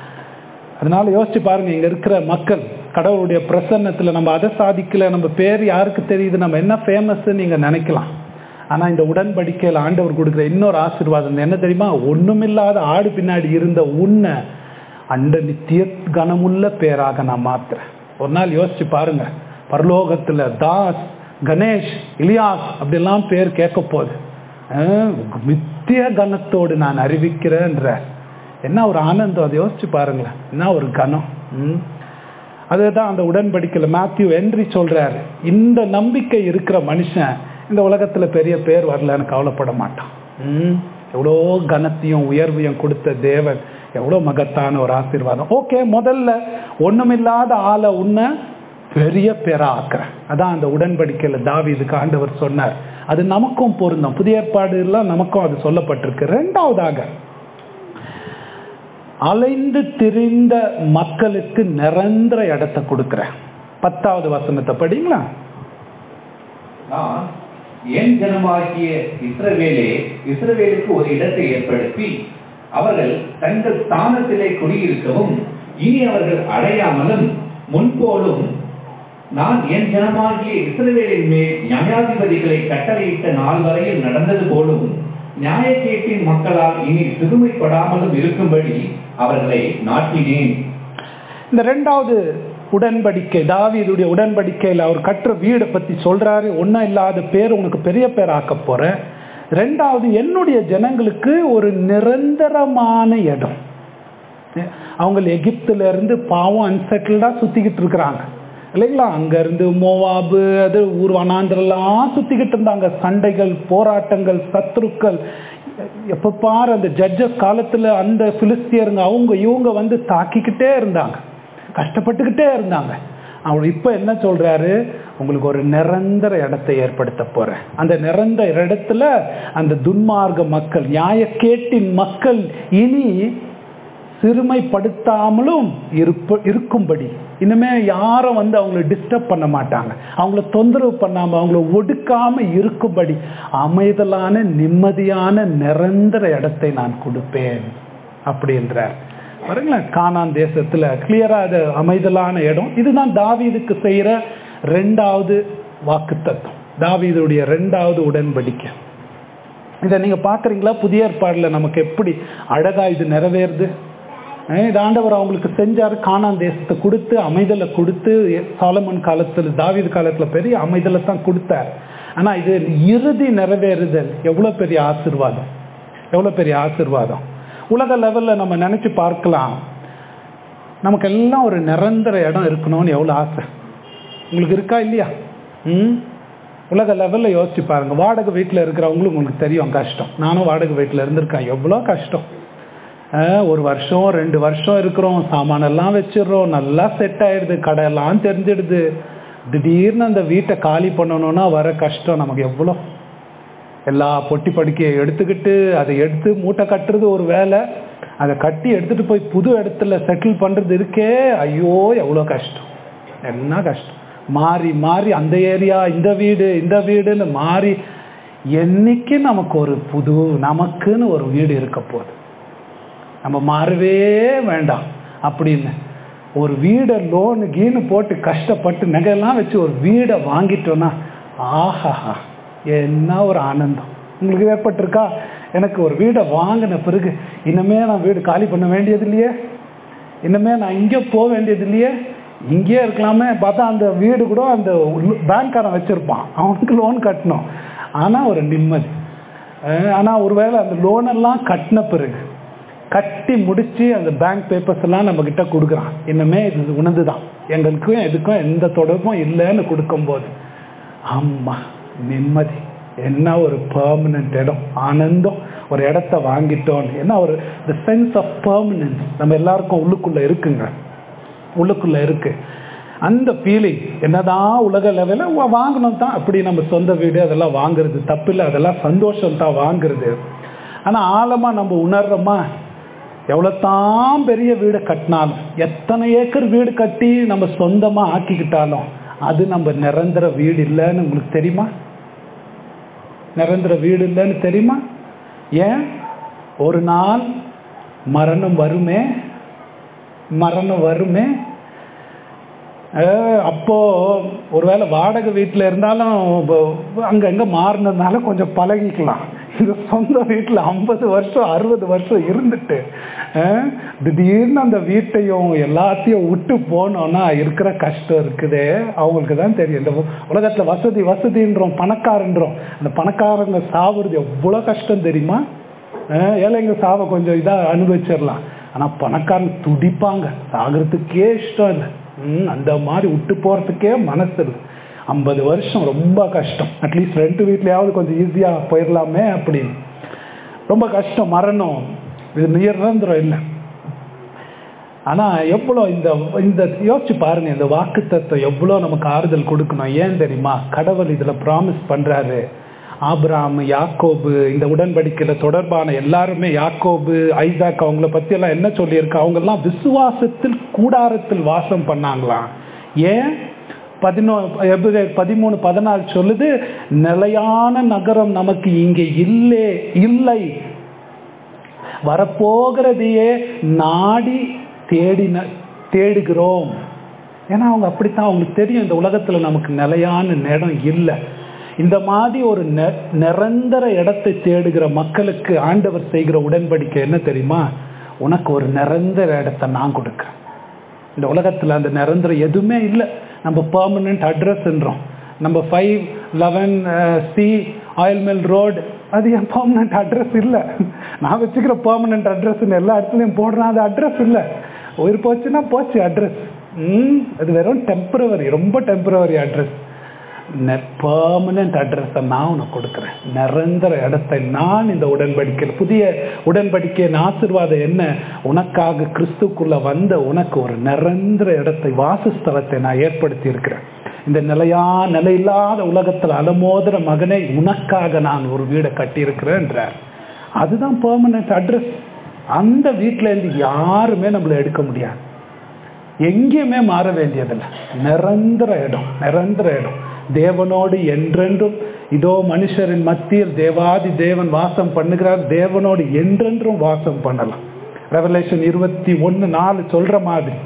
Speaker 1: அதனால யோசிச்சு பாருங்க இங்க இருக்கிற மக்கள் கடவுளுடைய பிரசன்னத்துல நம்ம அதை சாதிக்கல நம்ம பேர் யாருக்கு தெரியுது நம்ம என்ன ஃபேமஸ் நீங்க நினைக்கலாம் ஆனா இந்த உடன்படிக்கையில் ஆண்டவர் கொடுக்குற இன்னொரு ஆசீர்வாதம் என்ன தெரியுமா ஒண்ணுமில்லாத ஆடு பின்னாடி இருந்த உன்னை அண்ட நித்திய கனமுள்ள பேராக நான் மாத்துறேன் ஒரு நாள் யோசிச்சு பாருங்க பரலோகத்துல தாஸ் கணேஷ் இலியாஸ் அப்படிலாம் பேர் கேட்க போகுது அஹ், நித்திய கனத்தோடு நான் அறிவிக்கிறேன்ற என்ன ஒரு ஆனந்தம் அதை யோசிச்சு பாருங்களேன் என்ன ஒரு கனம் ம். அதுதான் அந்த உடன்படிக்கையில் மேத்யூ என்றி சொல்றாரு இந்த நம்பிக்கை இருக்கிற மனுஷன் இந்த உலகத்துல பெரிய பேர் வரலன்னு கவலைப்பட மாட்டான் ம். எவ்வளோ கனத்தையும் உயர்வையும் கொடுத்த தேவன் எவ்வளோ மகத்தான ஒரு ஆசீர்வாதம் ஓகே முதல்ல ஒண்ணுமில்லாத ஆளை உன்னை பெரிய பேரா ஆக்குறேன் அதான் அந்த உடன்படிக்கையில் தாவீதுக்கு ஆண்டவர் சொன்னார் அது நமக்கும் பொருந்தும் புதிய ஏற்பாடுலாம் நமக்கும் அது சொல்லப்பட்டிருக்கு ரெண்டாவதாக அலைந்து திரிந்த மக்களுக்கு நிரந்தர இடத்தை கொடுக்குறேன் பத்தாவது வசனத்தை படிங்களா
Speaker 2: நான் என் ஜனமாகிய இஸ்ரவேலே இஸ்ரவேலுக்கு ஒரு இடத்தை ஏற்படுத்தி அவர்கள் தங்கள் ஸ்தானத்திலே குடியிருக்கவும் இனி அவர்கள் அடையாமலும் முன்போலும் நான் என் ஜனமாகிய இஸ்ரவேலின் மேல் நியாயாதிபதிகளை கட்டளையிட்ட நாள் வரையில் நடந்தது போலும் நியாயக்கேட்டின் மக்களால் இனி சிறுமைப்படாமலும் இருக்கும்படி அவர்களை நாட்டினேன்
Speaker 1: இந்த ரெண்டாவது உடன்படிக்கை தாவீதுடைய உடன்படிக்கையில் அவர் கட்டுற வீடை பத்தி சொல்றாரு ஒன்றும் இல்லாத பேர் உனக்கு பெரிய பேர் ஆக்க போறேன் ரெண்டாவது என்னுடைய ஜனங்களுக்கு ஒரு நிரந்தரமான இடம் அவங்க எகிப்துல இருந்து பாவம் அன்செட்டில்டா சுத்திக்கிட்டு இருக்கிறாங்க இல்லைங்களா அங்க இருந்து மோவாபு அது ஊர் வனாந்திரெல்லாம் சுத்திக்கிட்டு இருந்தாங்க சண்டைகள் போராட்டங்கள் சத்ருக்கள் எப்ப பாரு அந்த ஜட்ஜஸ் காலத்துல அந்த பிலிஸ்தியருங்க அவங்க இவங்க வந்து தாக்கிக்கிட்டே இருந்தாங்க கஷ்டப்பட்டுக்கிட்டே இருந்தாங்க அவர் இப்ப என்ன சொல்றாரு உங்களுக்கு ஒரு நிரந்தர இடத்தை ஏற்படுத்த போறேன் அந்த நிரந்தர இடத்துல அந்த துன்மார்க்க மக்கள் நியாயக்கேட்டின் மக்கள் இனி சிறுமைப்படுத்தாமலும் இருப்ப இருக்கும்படி இனிமே யாரும் வந்து அவங்கள டிஸ்டர்ப் பண்ண மாட்டாங்க அவங்கள தொந்தரவு பண்ணாம அவங்கள ஒடுக்காம இருக்கும்படி அமைதலான நிம்மதியான நிரந்தர இடத்தை நான் கொடுப்பேன் அப்படின்றார் பாருங்களேன் கானான் தேசத்துல கிளியரா அது அமைதலான இடம் இதுதான் தாவீதுக்கு செய்யற ரெண்டாவது வாக்கு தத்துவம் தாவீதுடைய ரெண்டாவது உடன்படிக்கை இதை நீங்க பாக்குறீங்களா புதிய ஏற்பாடுல நமக்கு எப்படி அழகா இது நிறைவேறுது இது ஆண்டவர் அவங்களுக்கு செஞ்சார் காணான் தேசத்தை கொடுத்து அமைதலை கொடுத்து சாலமன் காலத்தில் தாவீது காலத்துல பெரிய அமைதலை தான் கொடுத்தார் ஆனா இது இறுதி நிறைவேறுதல் எவ்வளவு பெரிய ஆசிர்வாதம் எவ்வளவு பெரிய ஆசிர்வாதம் உலக லெவல்ல நம்ம நினைச்சு பார்க்கலாம் நமக்கு எல்லாம் ஒரு நிரந்தர இடம் இருக்கணும்னு எவ்வளவு ஆசை உங்களுக்கு இருக்கா இல்லையா ம் உலக லெவல்ல யோசிச்சு பாருங்க வாடகை வீட்டில் இருக்கிறவங்களும் உங்களுக்கு தெரியும் கஷ்டம் நானும் வாடகை வீட்டில் இருந்திருக்கேன் எவ்வளோ கஷ்டம் ஒரு வருஷம் ரெண்டு வருஷம் இருக்கிறோம் சாமானெல்லாம் வச்சிடுறோம் நல்லா செட் ஆயிடுது கடையெல்லாம் தெரிஞ்சிடுது திடீர்னு அந்த வீட்டை காலி பண்ணணும்னா வர கஷ்டம் நமக்கு எவ்வளோ எல்லா பொட்டி படுக்கையை எடுத்துக்கிட்டு அதை எடுத்து மூட்டை கட்டுறது ஒரு வேலை அதை கட்டி எடுத்துட்டு போய் புது இடத்துல செட்டில் பண்றது இருக்கே ஐயோ எவ்வளோ கஷ்டம் என்ன கஷ்டம் மாறி மாறி அந்த ஏரியா இந்த வீடு இந்த வீடுன்னு மாறி என்னைக்கு நமக்கு ஒரு புது நமக்குன்னு ஒரு வீடு இருக்க போகுது நம்ம மாறவே வேண்டாம் அப்படின்னு ஒரு வீடை லோனு கீனு போட்டு கஷ்டப்பட்டு நகையெல்லாம் வச்சு ஒரு வீடை வாங்கிட்டோன்னா ஆஹாஹா என்ன ஒரு ஆனந்தம் உங்களுக்கு ஏற்பட்டிருக்கா எனக்கு ஒரு வீடை வாங்கின பிறகு இனிமே நான் வீடு காலி பண்ண வேண்டியது இல்லையே இனிமே நான் இங்கே போக வேண்டியது இல்லையே இங்கேயே இருக்கலாமே பார்த்தா அந்த வீடு கூட அந்த பேங்க்காரன் வச்சிருப்பான் அவனுக்கு லோன் கட்டணும் ஆனால் ஒரு நிம்மதி ஆனால் ஒருவேளை அந்த லோனெல்லாம் கட்டின பிறகு கட்டி முடிச்சு அந்த பேங்க் பேப்பர்ஸ் எல்லாம் நம்ம கிட்ட கொடுக்குறான் இன்னுமே இது உணர்ந்து தான் எங்களுக்கும் எதுக்கும் எந்த தொடர்பும் இல்லைன்னு கொடுக்கும்போது ஆமா நிம்மதி என்ன ஒரு பர்மனன்ட் இடம் ஆனந்தம் ஒரு இடத்த வாங்கிட்டோம் என்ன ஒரு த சென்ஸ் ஆஃப் பர்மனன்ஸ் நம்ம எல்லாருக்கும் உள்ளுக்குள்ள இருக்குங்க உள்ளுக்குள்ள இருக்கு அந்த ஃபீலிங் என்னதான் உலக லெவலில் வாங்கணும் தான் அப்படி நம்ம சொந்த வீடு அதெல்லாம் வாங்குறது தப்பில்லை அதெல்லாம் சந்தோஷம் தான் வாங்குறது ஆனால் ஆழமாக நம்ம உணர்றோமா எவ்வளோ தான் பெரிய வீடு கட்டினாலும் எத்தனை ஏக்கர் வீடு கட்டி நம்ம சொந்தமாக ஆக்கிக்கிட்டாலும் அது நம்ம நிரந்தர வீடு இல்லைன்னு உங்களுக்கு தெரியுமா நிரந்தர வீடு இல்லைன்னு தெரியுமா ஏன் ஒரு நாள் மரணம் வருமே மரணம் வருமே அப்போ ஒருவேளை வாடகை வீட்டில் இருந்தாலும் அங்க அங்க மாறினதுனால கொஞ்சம் பழகிக்கலாம் இந்த சொந்த வீட்டில் ஐம்பது வருஷம் அறுபது வருஷம் இருந்துட்டு திடீர்னு அந்த வீட்டையும் எல்லாத்தையும் விட்டு போனோம்னா இருக்கிற கஷ்டம் இருக்குதே அவங்களுக்கு தான் தெரியும் இந்த உலகத்தில் வசதி வசதின்றோம் பணக்காரன்றோம் அந்த பணக்காரங்க சாவுறது எவ்வளோ கஷ்டம் தெரியுமா ஏழைங்க சாவை கொஞ்சம் இதாக அனுபவிச்சிடலாம் ஆனால் பணக்காரன் துடிப்பாங்க சாகிறதுக்கே இஷ்டம் இல்லை அந்த மாதிரி விட்டு போகிறதுக்கே மனசு இல்லை ஐம்பது வருஷம் ரொம்ப கஷ்டம் அட்லீஸ்ட் ரெண்டு வீட்லையாவது கொஞ்சம் ஈஸியாக போயிடலாமே அப்படின்னு ரொம்ப கஷ்டம் மரணம் இது நிரந்தரம் இல்லை ஆனால் எவ்வளோ இந்த இந்த யோசிச்சு பாருங்க இந்த வாக்கு தத்துவம் எவ்வளோ நமக்கு ஆறுதல் கொடுக்கணும் ஏன் தெரியுமா கடவுள் இதில் ப்ராமிஸ் பண்ணுறாரு ஆபிராம் யாக்கோபு இந்த உடன்படிக்கையில் தொடர்பான எல்லாருமே யாக்கோபு ஐசாக் அவங்கள பத்தி எல்லாம் என்ன சொல்லியிருக்கு அவங்க எல்லாம் விசுவாசத்தில் கூடாரத்தில் வாசம் பண்ணாங்களாம் ஏன் பதினோ எபிரேயர் பதிமூணு பதினாலு சொல்லுது நிலையான நகரம் நமக்கு இங்கே இல்லை இல்லை வரப்போகிறதையே நாடி தேடின தேடுகிறோம் ஏன்னா அவங்க அப்படித்தான் அவங்களுக்கு தெரியும் இந்த உலகத்துல நமக்கு நிலையான இடம் இல்லை இந்த மாதிரி ஒரு நெ- நிரந்தர இடத்தை தேடுகிற மக்களுக்கு ஆண்டவர் செய்கிற உடன்படிக்கை என்ன தெரியுமா உனக்கு ஒரு நிரந்தர இடத்தை நான் கொடுக்கிறேன் இந்த உலகத்துல அந்த நிரந்தரம் எதுவுமே இல்லை நம்ம பெர்மனன்ட் அட்ரஸ்ன்றோம் நம்ம five eleven C oil mill road அது என் பெர்மனன்ட் அட்ரஸ் இல்லை நான் வச்சுக்கிற பெர்மனன்ட் அட்ரஸ்ன்னு எல்லா இடத்துலையும் போடுறேன் அது அட்ரஸ் இல்லை உயிர் போச்சுன்னா போச்சு அட்ரஸ் ம் அது வெறும் டெம்பரவரி ரொம்ப டெம்பரவரி அட்ரஸ் பெர்மனன்ட் அட்ரஸை நான் உனக்கு கொடுக்குறேன் நிரந்தர இடத்தை நான் இந்த உடன்படிக்கையில் புதிய உடன்படிக்கையின் ஆசிர்வாதம் என்ன உனக்காக கிறிஸ்துக்குள்ள வந்த உனக்கு ஒரு நிரந்தர இடத்தை வாசஸ்தலத்தை நான் ஏற்படுத்தி இருக்கிறேன் இந்த நிலையா நிலையில்லாத உலகத்தில் அலமோதுற மகனை உனக்காக நான் ஒரு வீடை கட்டியிருக்கிறேன்றார் அதுதான் பெர்மனன்ட் அட்ரஸ் அந்த வீட்டில இருந்து யாருமே நம்மளை எடுக்க முடியாது எங்கேயுமே மாற வேண்டியதில்லை நிரந்தர இடம் நிரந்தர இடம் தேவனோடு என்றென்றும் இதோ மனுஷரின் மத்தியில் தேவாதி தேவன் வாசம் பண்ணுகிறார் தேவனோடு என்றென்றும் வாசம் பண்ணலாம் ரெவலேஷன் இருபத்தி ஒன்று நாலு சொல்ற மாதிரி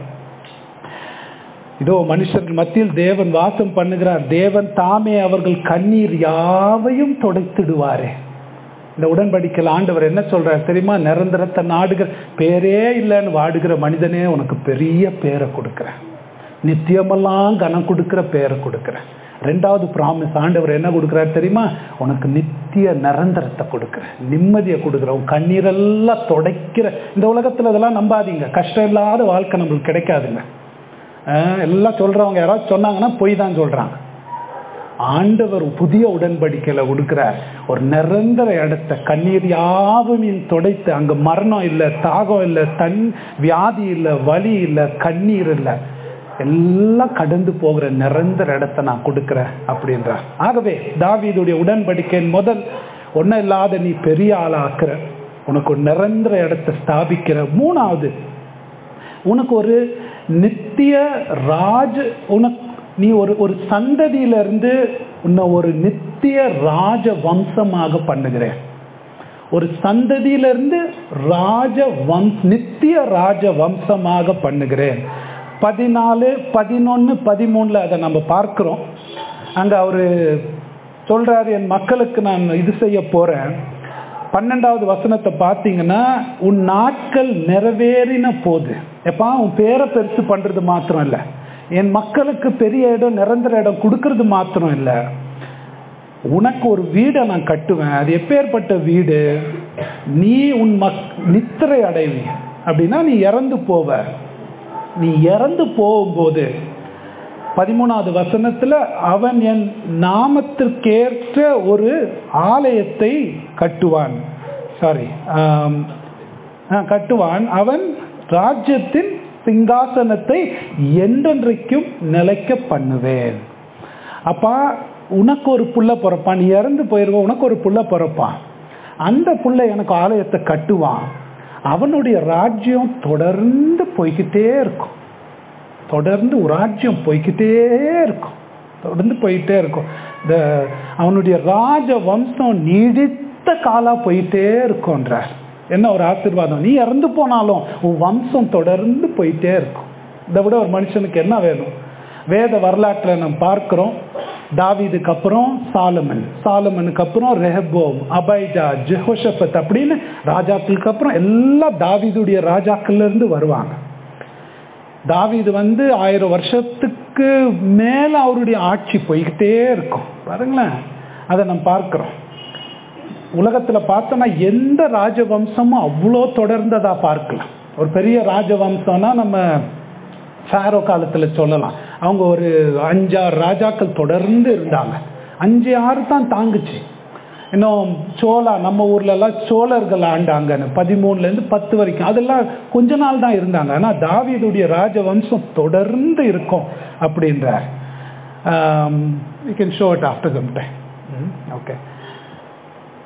Speaker 1: இதோ மனுஷர்கள் மத்தியில் தேவன் வாசம் பண்ணுகிறார் தேவன் தாமே அவர்கள் கண்ணீர் யாவையும் துடைத்திடுவாரே இந்த உடன்படிக்கையில் ஆண்டவர் என்ன சொல்றார் தெரியுமா நிரந்தரத்தை நாடுகிற பேரே இல்லைன்னு வாடுகிற மனிதனே உனக்கு பெரிய பேரை கொடுக்குறேன் நித்தியமெல்லாம் கனம் கொடுக்கிற பேரை கொடுக்குறேன் ரெண்டாவது ப்ராமிஸ் ஆண்டவர் என்ன கொடுக்குறாரு தெரியுமா உனக்கு நித்திய நிரந்தரத்தை கொடுக்குறேன் நிம்மதியை கொடுக்குறேன் உன் கண்ணீரெல்லாம் துடைக்கிற இந்த உலகத்தில் இதெல்லாம் நம்பாதீங்க கஷ்டம் இல்லாத வாழ்க்கை நம்மளுக்கு கிடைக்காதுங்க ஆஹ் எல்லாம் சொல்றவங்க யாராவது சொன்னாங்கன்னா பொய் தான் சொல்றாங்க ஆண்டவர் புதிய உடன்படிக்கையில கொடுக்கிறார் ஒரு நிரந்தர இடத்தை கண்ணீர் யாவையும் துடைத்து அங்க மரணம் இல்லை தாகம் இல்லை தன் வியாதி இல்லை வலி இல்லை கண்ணீர் இல்லை எல்லாம் கடந்து போகிற நிரந்தர இடத்தை நான் கொடுக்கிறேன் அப்படின்றார் ஆகவே தாவீதுடைய உடன்படிக்கையின் முதல் ஒன்றும் இல்லாத நீ பெரிய ஆளாக்குற உனக்கு ஒரு நிரந்தர இடத்தை ஸ்தாபிக்கிற மூணாவது உனக்கு ஒரு நித்திய ராஜ உனக்கு நீ ஒரு ஒரு சந்ததியில இருந்து உன்னை ஒரு நித்திய ராஜ வம்சமாக பண்ணுகிறேன் ஒரு சந்ததியிலிருந்து ராஜ வம் நித்திய ராஜ வம்சமாக பண்ணுகிறேன் பதினாலு பதினொன்று பதிமூணுல அதை நம்ம பார்க்கிறோம் அங்க அவரு சொல்றாரு என் மக்களுக்கு நான் இது செய்ய போறேன் பன்னெண்டாவது வசனத்தை பார்த்தீங்கன்னா உன் நாட்கள் நிறைவேறின போது எப்பா உன் பேரை பெருசு பண்றது மாத்திரம் இல்லை என் மக்களுக்கு பெரிய இடம் நிரந்தர இடம் கொடுக்கறது மாத்திரம் இல்லை உனக்கு ஒரு வீடை நான் கட்டுவேன் அது எப்பேற்பட்ட வீடு நீ உன் மக் நித்திரை அடைவி அப்படின்னா நீ இறந்து போவ நீ இறந்து போகும்போது பதிமூணாவது வசனத்துல அவன் என் நாமத்திற்கேற்ற ஒரு ஆலயத்தை கட்டுவான் சாரி கட்டுவான் அவன் ராஜ்யத்தின் சிங்காசனத்தை என்றென்றைக்கும் நிலைக்க பண்ணுவேன் அப்பா உனக்கு ஒரு புள்ள பிறப்பான் நீ இறந்து போயிருவ உனக்கு ஒரு புள்ள பிறப்பான் அந்த புள்ள எனக்கு ஆலயத்தை கட்டுவான் அவனுடைய ராஜ்யம் தொடர்ந்து போய்கிட்டே இருக்கும் தொடர்ந்து ஒரு ராஜ்யம் போய்கிட்டே இருக்கும் தொடர்ந்து போயிட்டே இருக்கும் இந்த அவனுடைய ராஜ வம்சம் நீடித்த காலா போயிட்டே இருக்கும்ன்றார் என்ன ஒரு ஆசீர்வாதம் நீ இறந்து போனாலும் உன் வம்சம் தொடர்ந்து போயிட்டே இருக்கும் இதை விட ஒரு மனுஷனுக்கு என்ன வேணும் வேத வரலாற்றில் நம்ம பார்க்கிறோம் தாவீதுக்கு அப்புறம் சாலமன் சாலமனுக்கு அப்புறம் ரெஹபோம் அபைஜா ஜெஹோஷபத் அப்படின்னு ராஜாக்களுக்கு அப்புறம் எல்லா தாவீதுடைய ராஜாக்கள்ல இருந்து வருவாங்க தாவீது வந்து ஆயிரம் வருஷத்துக்கு மேல அவருடைய ஆட்சி போய்கிட்டே இருக்கும் பாருங்களேன் அதை நம்ம பார்க்கிறோம் உலகத்துல பார்த்தோம்னா எந்த ராஜவம்சமும் அவ்வளோ தொடர்ந்ததா பார்க்கலாம் ஒரு பெரிய ராஜவம்சம்னா நம்ம ஃபேரோ காலத்துல சொல்லலாம் அவங்க ஒரு அஞ்சாறு ராஜாக்கள் தொடர்ந்து இருந்தாங்க அஞ்சு ஆறு தான் தாங்குச்சு இன்னும் சோழா நம்ம ஊர்ல எல்லாம் சோழர்கள் ஆண்டாங்கன்னு பதிமூணுல இருந்து பத்து வரைக்கும் அதெல்லாம் கொஞ்ச நாள் தான் இருந்தாங்க ஆனா தாவீதுடைய ராஜவம்சம் தொடர்ந்து இருக்கும் அப்படின்றார் you can show it after some time okay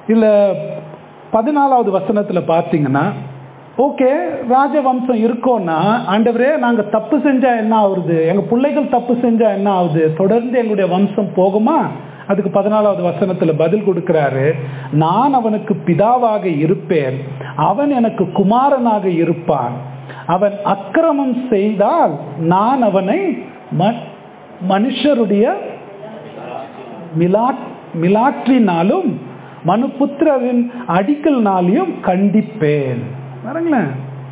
Speaker 1: இல்ல பதினாலாவது வசனத்துல பார்த்தீங்கன்னா ஓகே ராஜவம்சம் இருக்கோம்னா ஆண்டவரே நாங்க தப்பு செஞ்சா என்ன ஆகுது எங்க பிள்ளைகள் தப்பு செஞ்சா என்ன ஆகுது தொடர்ந்து எங்களுடைய வம்சம் போகுமா அதுக்கு பதினாலாவது வசனத்துல பதில் கொடுக்கிறாரு நான் அவனுக்கு பிதாவாக இருப்பேன் அவன் எனக்கு குமாரனாக இருப்பான் அவன் அக்கிரமம் செய்தால் நான் அவனை ம- மனுஷருடைய மிலாட் மிலாற்றினாலும் மனுபுத்திரரின் அடிக்கல்னாலையும் கண்டிப்பேன் பாருங்களேன்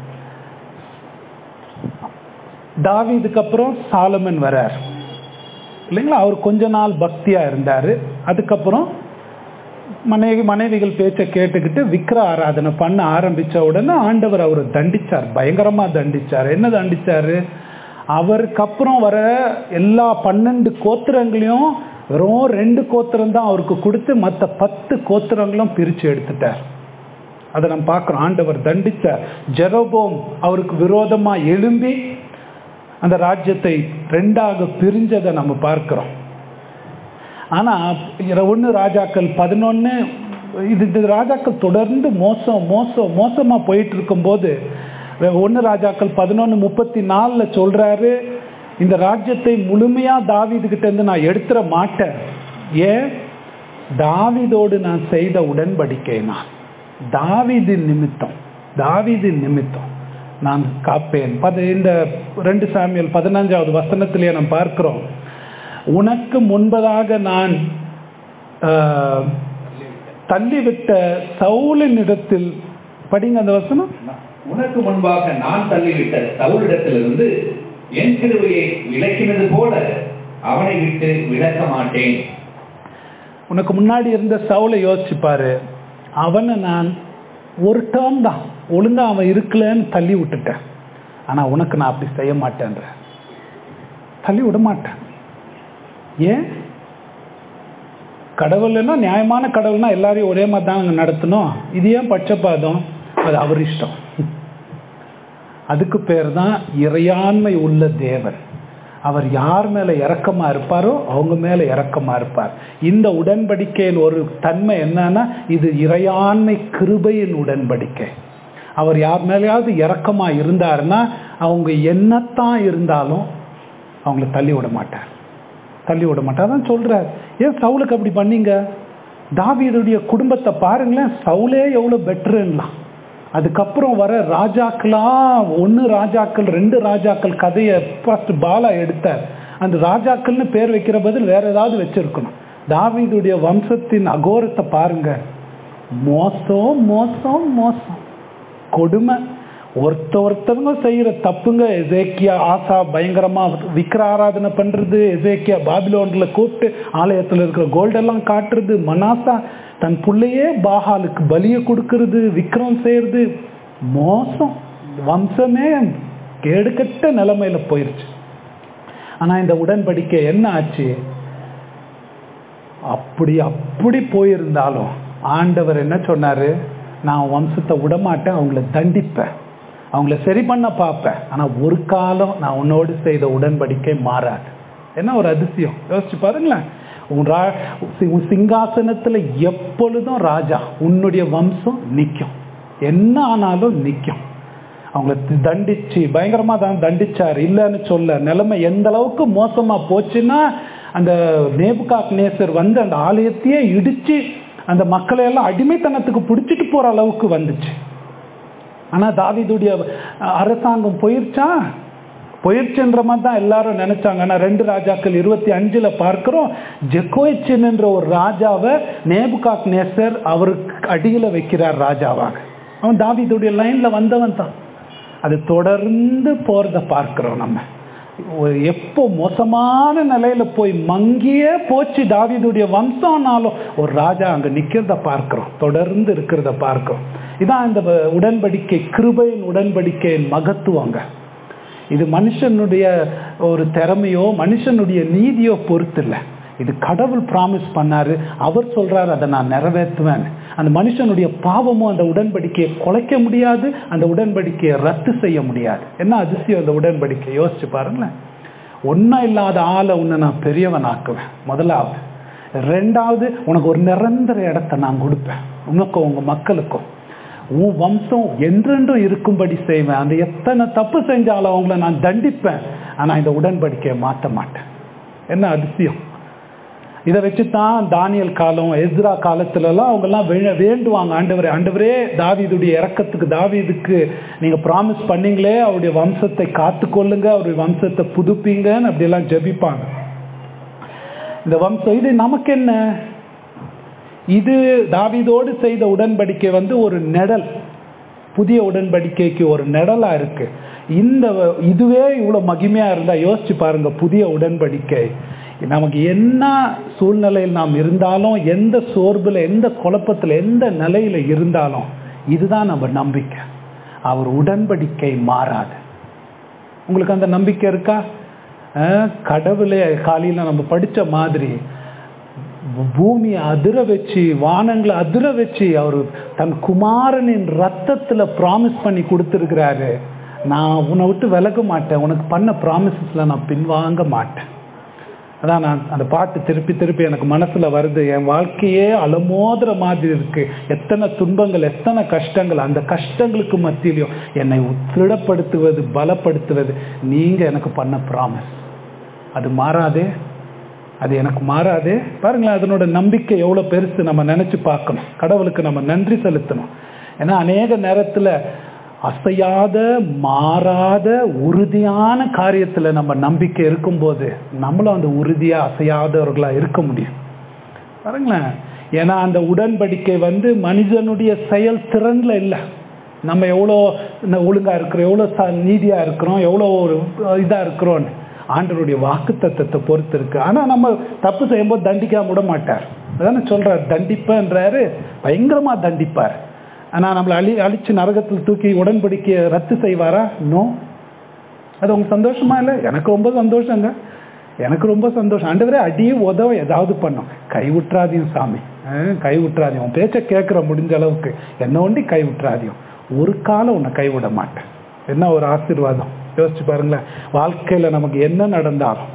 Speaker 1: தாவீதுக்கு அப்புறம் சாலமன் வரார் இல்லைங்களா அவர் கொஞ்ச நாள் பக்தியா இருந்தாரு அதுக்கப்புறம் மனைவி மனைவிகள் பேச்சை கேட்டுக்கிட்டு விக்கிர ஆராதனை பண்ண ஆரம்பிச்ச உடனே ஆண்டவர் அவரை தண்டிச்சார் பயங்கரமா தண்டிச்சார் என்ன தண்டிச்சாரு அவருக்கு அப்புறம் வர எல்லா பன்னெண்டு கோத்திரங்களையும் வெறும் ரெண்டு கோத்திரம் தான் அவருக்கு கொடுத்து மற்ற பத்து கோத்திரங்களும் பிரிச்சு எடுத்துட்டார் அதை நம்ம பார்க்குறோம் ஆண்டவர் தண்டிச்சார் ஜெரோபோம் அவருக்கு விரோதமா எழும்பி அந்த ராஜ்யத்தை ரெண்டாக பிரிஞ்சதை நம்ம பார்க்கிறோம் ஆனா ஒன்று ராஜாக்கள் பதினொன்று இது இந்த ராஜாக்கள் தொடர்ந்து மோசம் மோசம் மோசமா போயிட்டு இருக்கும்போது ஒன்று ராஜாக்கள் பதினொன்று முப்பத்தி நாலில் சொல்றாரு இந்த ராஜ்யத்தை முழுமையா தாவீது கிட்ட இருந்து நான் எடுத்துட மாட்டேன் ஏன் தாவீதோடு நான் செய்த உடன்படிக்கை நான் தாவீதின் நிமித்தம் தாவீதின் நிமித்தம் நான் காப்பேன் பத இந்த ரெண்டு சாமியல் பதினஞ்சாவது வசனத்திலேயே நாம் பார்க்கிறோம் உனக்கு முன்பதாக நான் ஆஹ், தள்ளிவிட்ட சவுலின் இடத்தில் படிங்க அந்த வசனம்
Speaker 2: உனக்கு முன்பாக நான் தள்ளிவிட்ட சவுலிடத்திலிருந்து என் கிருபையை விலக்கினது போல அவனை விட்டு விலக்க மாட்டேன்
Speaker 1: உனக்கு முன்னாடி இருந்த சவுலை யோசிச்சு பாரு அவனை நான் ஒரு டேர்ம் தான் ஒழுங்கா அவன் இருக்கலன்னு தள்ளி விட்டுட்டேன் ஆனா உனக்கு நான் அப்படி செய்ய மாட்டேன்ற தள்ளி விட மாட்டேன் ஏன் கடவுள்னா நியாயமான கடவுள்னா எல்லாரையும் ஒரே மாதிரி தான் அங்க நடத்தணும் இது ஏன் பட்சபாதம் அது அவர் இஷ்டம் அதுக்கு பேர் தான் இறையாண்மை உள்ள தேவன் அவர் யார் மேல இரக்கமா இருப்பாரோ அவங்க மேல இரக்கமா இருப்பார் இந்த உடன்படிக்கையின் ஒரு தன்மை என்னன்னா இது இறையாண்மை கிருபையின் உடன்படிக்கை அவர் யார் மேலேயாவது இரக்கமா இருந்தாருன்னா அவங்க என்னத்தான் இருந்தாலும் அவங்கள தள்ளி விட மாட்டார் தள்ளி விட மாட்டார் அதான் சொல்றார் ஏன் சவுலுக்கு அப்படி பண்ணீங்க தாவீதுடைய குடும்பத்தை பாருங்களேன் சவுலே எவ்வளவு பெட்டருலாம் அதுக்கப்புறம் வர ராஜாக்களா ஒன்று ராஜாக்கள் ரெண்டு ராஜாக்கள் கதையை ஃபர்ஸ்ட் பாலா எடுத்தார் அந்த ராஜாக்கள்னு பேர் வைக்கிற பதில் வேற ஏதாவது வச்சிருக்கணும் தாவீதுடைய வம்சத்தின் அகோரத்தை பாருங்க மோசம் மோசம் மோசம் கொடுமை ஒருத்த ஒருத்தவங்க செய்யற தப்புங்க எசேக்கியா ஆசா பயங்கரமா விக்கிர ஆராதனை பண்றது எசேக்கியா பாபிலோன்ல கூப்பிட்டு ஆலயத்துல இருக்கிற கோல்டெல்லாம் காட்டுறது மனாசா தன் புள்ளையே பாகாலுக்கு பலியை கொடுக்கறது விக்ரம் செய்யறது மோசம் வம்சமே கேடுகட்ட நிலைமையில போயிருச்சு ஆனா இந்த உடன்படிக்கை என்ன ஆச்சு அப்படி அப்படி போயிருந்தாலும் ஆண்டவர் என்ன சொன்னாரு நான் வம்சத்தை விடமாட்டேன் அவங்கள தண்டிப்பேன் அவங்கள சரி பண்ண பார்ப்பேன் ஆனா ஒரு காலம் நான் உன்னோடு செய்த உடன்படிக்கை மாறாது என்ன ஒரு அதிசயம் யோசிச்சு பாருங்களேன் உன் ரா- உன் சிங்காசனத்துல எப்பொழுதும் ராஜா உன்னுடைய வம்சம் நிக்கும் என்ன ஆனாலும் நிக்கும் அவங்கள தி- தண்டிச்சு பயங்கரமா தான் தண்டிச்சார் இல்லைன்னு சொல்ல நிலைமை எந்த அளவுக்கு மோசமா போச்சுன்னா அந்த நேபுகாக் நேசர் வந்து அந்த ஆலயத்தையே இடிச்சு அந்த மக்களை எல்லாம் அடிமைத்தனத்துக்கு பிடிச்சிட்டு போற அளவுக்கு வந்துச்சு ஆனா தாவீதுடைய அஹ், அரசாங்கம் போயிருச்சா போயிருச்சுன்ற மாதிரி தான் எல்லாரும் நினைச்சாங்க ஆனா ரெண்டு ராஜாக்கள் இருபத்தி அஞ்சுல பார்க்கிறோம் ஜெகோய்ச்சின் என்ற ஒரு ராஜாவை நேபுகாக் நேசர் அவருக்கு அடியில வைக்கிறார் ராஜாவாக அவன் தாவீதுடைய லைன்ல வந்தவன் தான் அது தொடர்ந்து போறத பார்க்கிறோம் நம்ம ஒரு எப்போ மோசமான நிலையில போய் மங்கியே போச்சு தாவீதுடைய வம்சம்னாலும் ஒரு ராஜா அங்க நிக்கிறத பார்க்கிறோம் தொடர்ந்து இருக்கிறத பார்க்கிறோம் இதான் இந்த உடன்படிக்கை கிருபையின் உடன்படிக்கையின் மகத்துவங்க இது மனுஷனுடைய ஒரு திறமையோ மனுஷனுடைய நீதியோ பொறுத்து இல்லை இது கடவுள் ப்ராமிஸ் பண்ணாரு அவர் சொல்றாரு அதை நான் நிறைவேற்றுவேன் அந்த மனுஷனுடைய பாவமும் அந்த உடன்படிக்கையை குலைக்க முடியாது அந்த உடன்படிக்கையை ரத்து செய்ய முடியாது என்ன அதிசயம் அந்த உடன்படிக்கை யோசிச்சு பாருங்களேன் ஒன்றும் இல்லாத ஆளை உன்னை நான் பெரியவன் ஆக்குவேன் முதலாவது ரெண்டாவது உனக்கு ஒரு நிரந்தர இடத்தை நான் கொடுப்பேன் உனக்கும் உங்க மக்களுக்கும் உன் வம்சம் என்றென்றும் இருக்கும்படி செய்வேன் அந்த எத்தனை தப்பு செஞ்சாலும் அவங்கள நான் தண்டிப்பேன் ஆனா இந்த உடன்படிக்கையை மாற்ற மாட்டேன் என்ன அதிசயம் இதை வச்சு தான் தானியல் காலம் எஸ்ரா காலத்துலலாம் அவங்கெல்லாம் வே- வேண்டுவாங்க ஆண்டவரே ஆண்டவரே தாவீதுடைய இறக்கத்துக்கு தாவீதுக்கு நீங்க ப்ராமிஸ் பண்ணீங்களே அவருடைய வம்சத்தை காத்துக்கொள்ளுங்க அவருடைய வம்சத்தை புதுப்பிங்கன்னு அப்படியெல்லாம் ஜெபிப்பாங்க இந்த வம்சம் இது நமக்கு என்ன இது தாவீதோடு செய்த உடன்படிக்கை வந்து ஒரு நெடல் புதிய உடன்படிக்கைக்கு ஒரு நிழலா இருக்கு இந்த இதுவே இவ்வளவு மகிமையா இருந்தா யோசிச்சு பாருங்க புதிய உடன்படிக்கை நமக்கு என்ன சூழ்நிலையில் நாம் இருந்தாலும் எந்த சோர்வுல எந்த குழப்பத்துல எந்த நிலையில இருந்தாலும் இதுதான் நம்ம நம்பிக்கை அவர் உடன்படிக்கை மாறாது உங்களுக்கு அந்த நம்பிக்கை இருக்கா அஹ், கடவுளே காலையில நம்ம படிச்ச மாதிரி பூமியை அதிர வச்சு வானங்களை அதிர வச்சு அவர் தன் குமாரனின் ரத்தத்துல ப்ராமிஸ் பண்ணி கொடுத்துருக்கிறாரு நான் உன்னை விட்டு விலக மாட்டேன் உனக்கு பண்ண ப்ராமிசஸ்ல நான் பின்வாங்க மாட்டேன் அதான் நான் அந்த பாட்டு திருப்பி திருப்பி எனக்கு மனசுல வருது என் வாழ்க்கையே அலமோதுற மாதிரி இருக்கு எத்தனை துன்பங்கள் எத்தனை கஷ்டங்கள் அந்த கஷ்டங்களுக்கு மத்தியிலையும் என்னை திருடப்படுத்துவது பலப்படுத்துவது நீங்க எனக்கு பண்ண ப்ராமிஸ் அது மாறாதே அது எனக்கு மாறாதே பாருங்களேன் அதனோட நம்பிக்கை எவ்வளவு பெருசு நம்ம நினைச்சு பார்க்கணும் கடவுளுக்கு நம்ம நன்றி செலுத்தணும் ஏன்னா அநேக நேரத்துல அசையாத மாறாத உறுதியான காரியத்துல நம்ம நம்பிக்கை இருக்கும்போது நம்மளும் அந்த உறுதியா அசையாதவர்களா இருக்க முடியும் பாருங்களேன் ஏன்னா அந்த உடன்படிக்கை வந்து மனிதனுடைய செயல் திறன்ல இல்லை நம்ம எவ்வளோ இந்த ஒழுங்கா இருக்கிறோம் எவ்வளோ ச நீதியா இருக்கிறோம் எவ்வளோ ஒரு இதா இருக்கிறோன்னு ஆண்டவருடைய வாக்கு தத்தத்தை பொறுத்து இருக்கு ஆனா நம்ம தப்பு செய்யும்போது தண்டிக்காம விட மாட்டார் அதானே சொல்றார் தண்டிப்பேன்றாரு பயங்கரமா தண்டிப்பார் ஆனா நம்மளை அழி அழிச்சு நரகத்தில் தூக்கி உடன்படிக்கையை ரத்து செய்வாரா நோ அது உங்களுக்கு சந்தோஷமா இல்லை எனக்கு ரொம்ப சந்தோஷங்க எனக்கு ரொம்ப சந்தோஷம் ஆண்டவரே அடியே உதவ ஏதாவது பண்ணும் கை விட்டுறாதையும் சாமி அஹ், கை விட்டுறாதையும் உன் பேச்சை கேட்குற முடிஞ்ச அளவுக்கு என்ன ஒண்டி கை விட்டுறாதையும் ஒரு காலம் உன்னை கைவிட மாட்டேன் என்ன ஒரு ஆசீர்வாதம் யோசிச்சு பாருங்களேன் வாழ்க்கையில நமக்கு என்ன நடந்தாலும்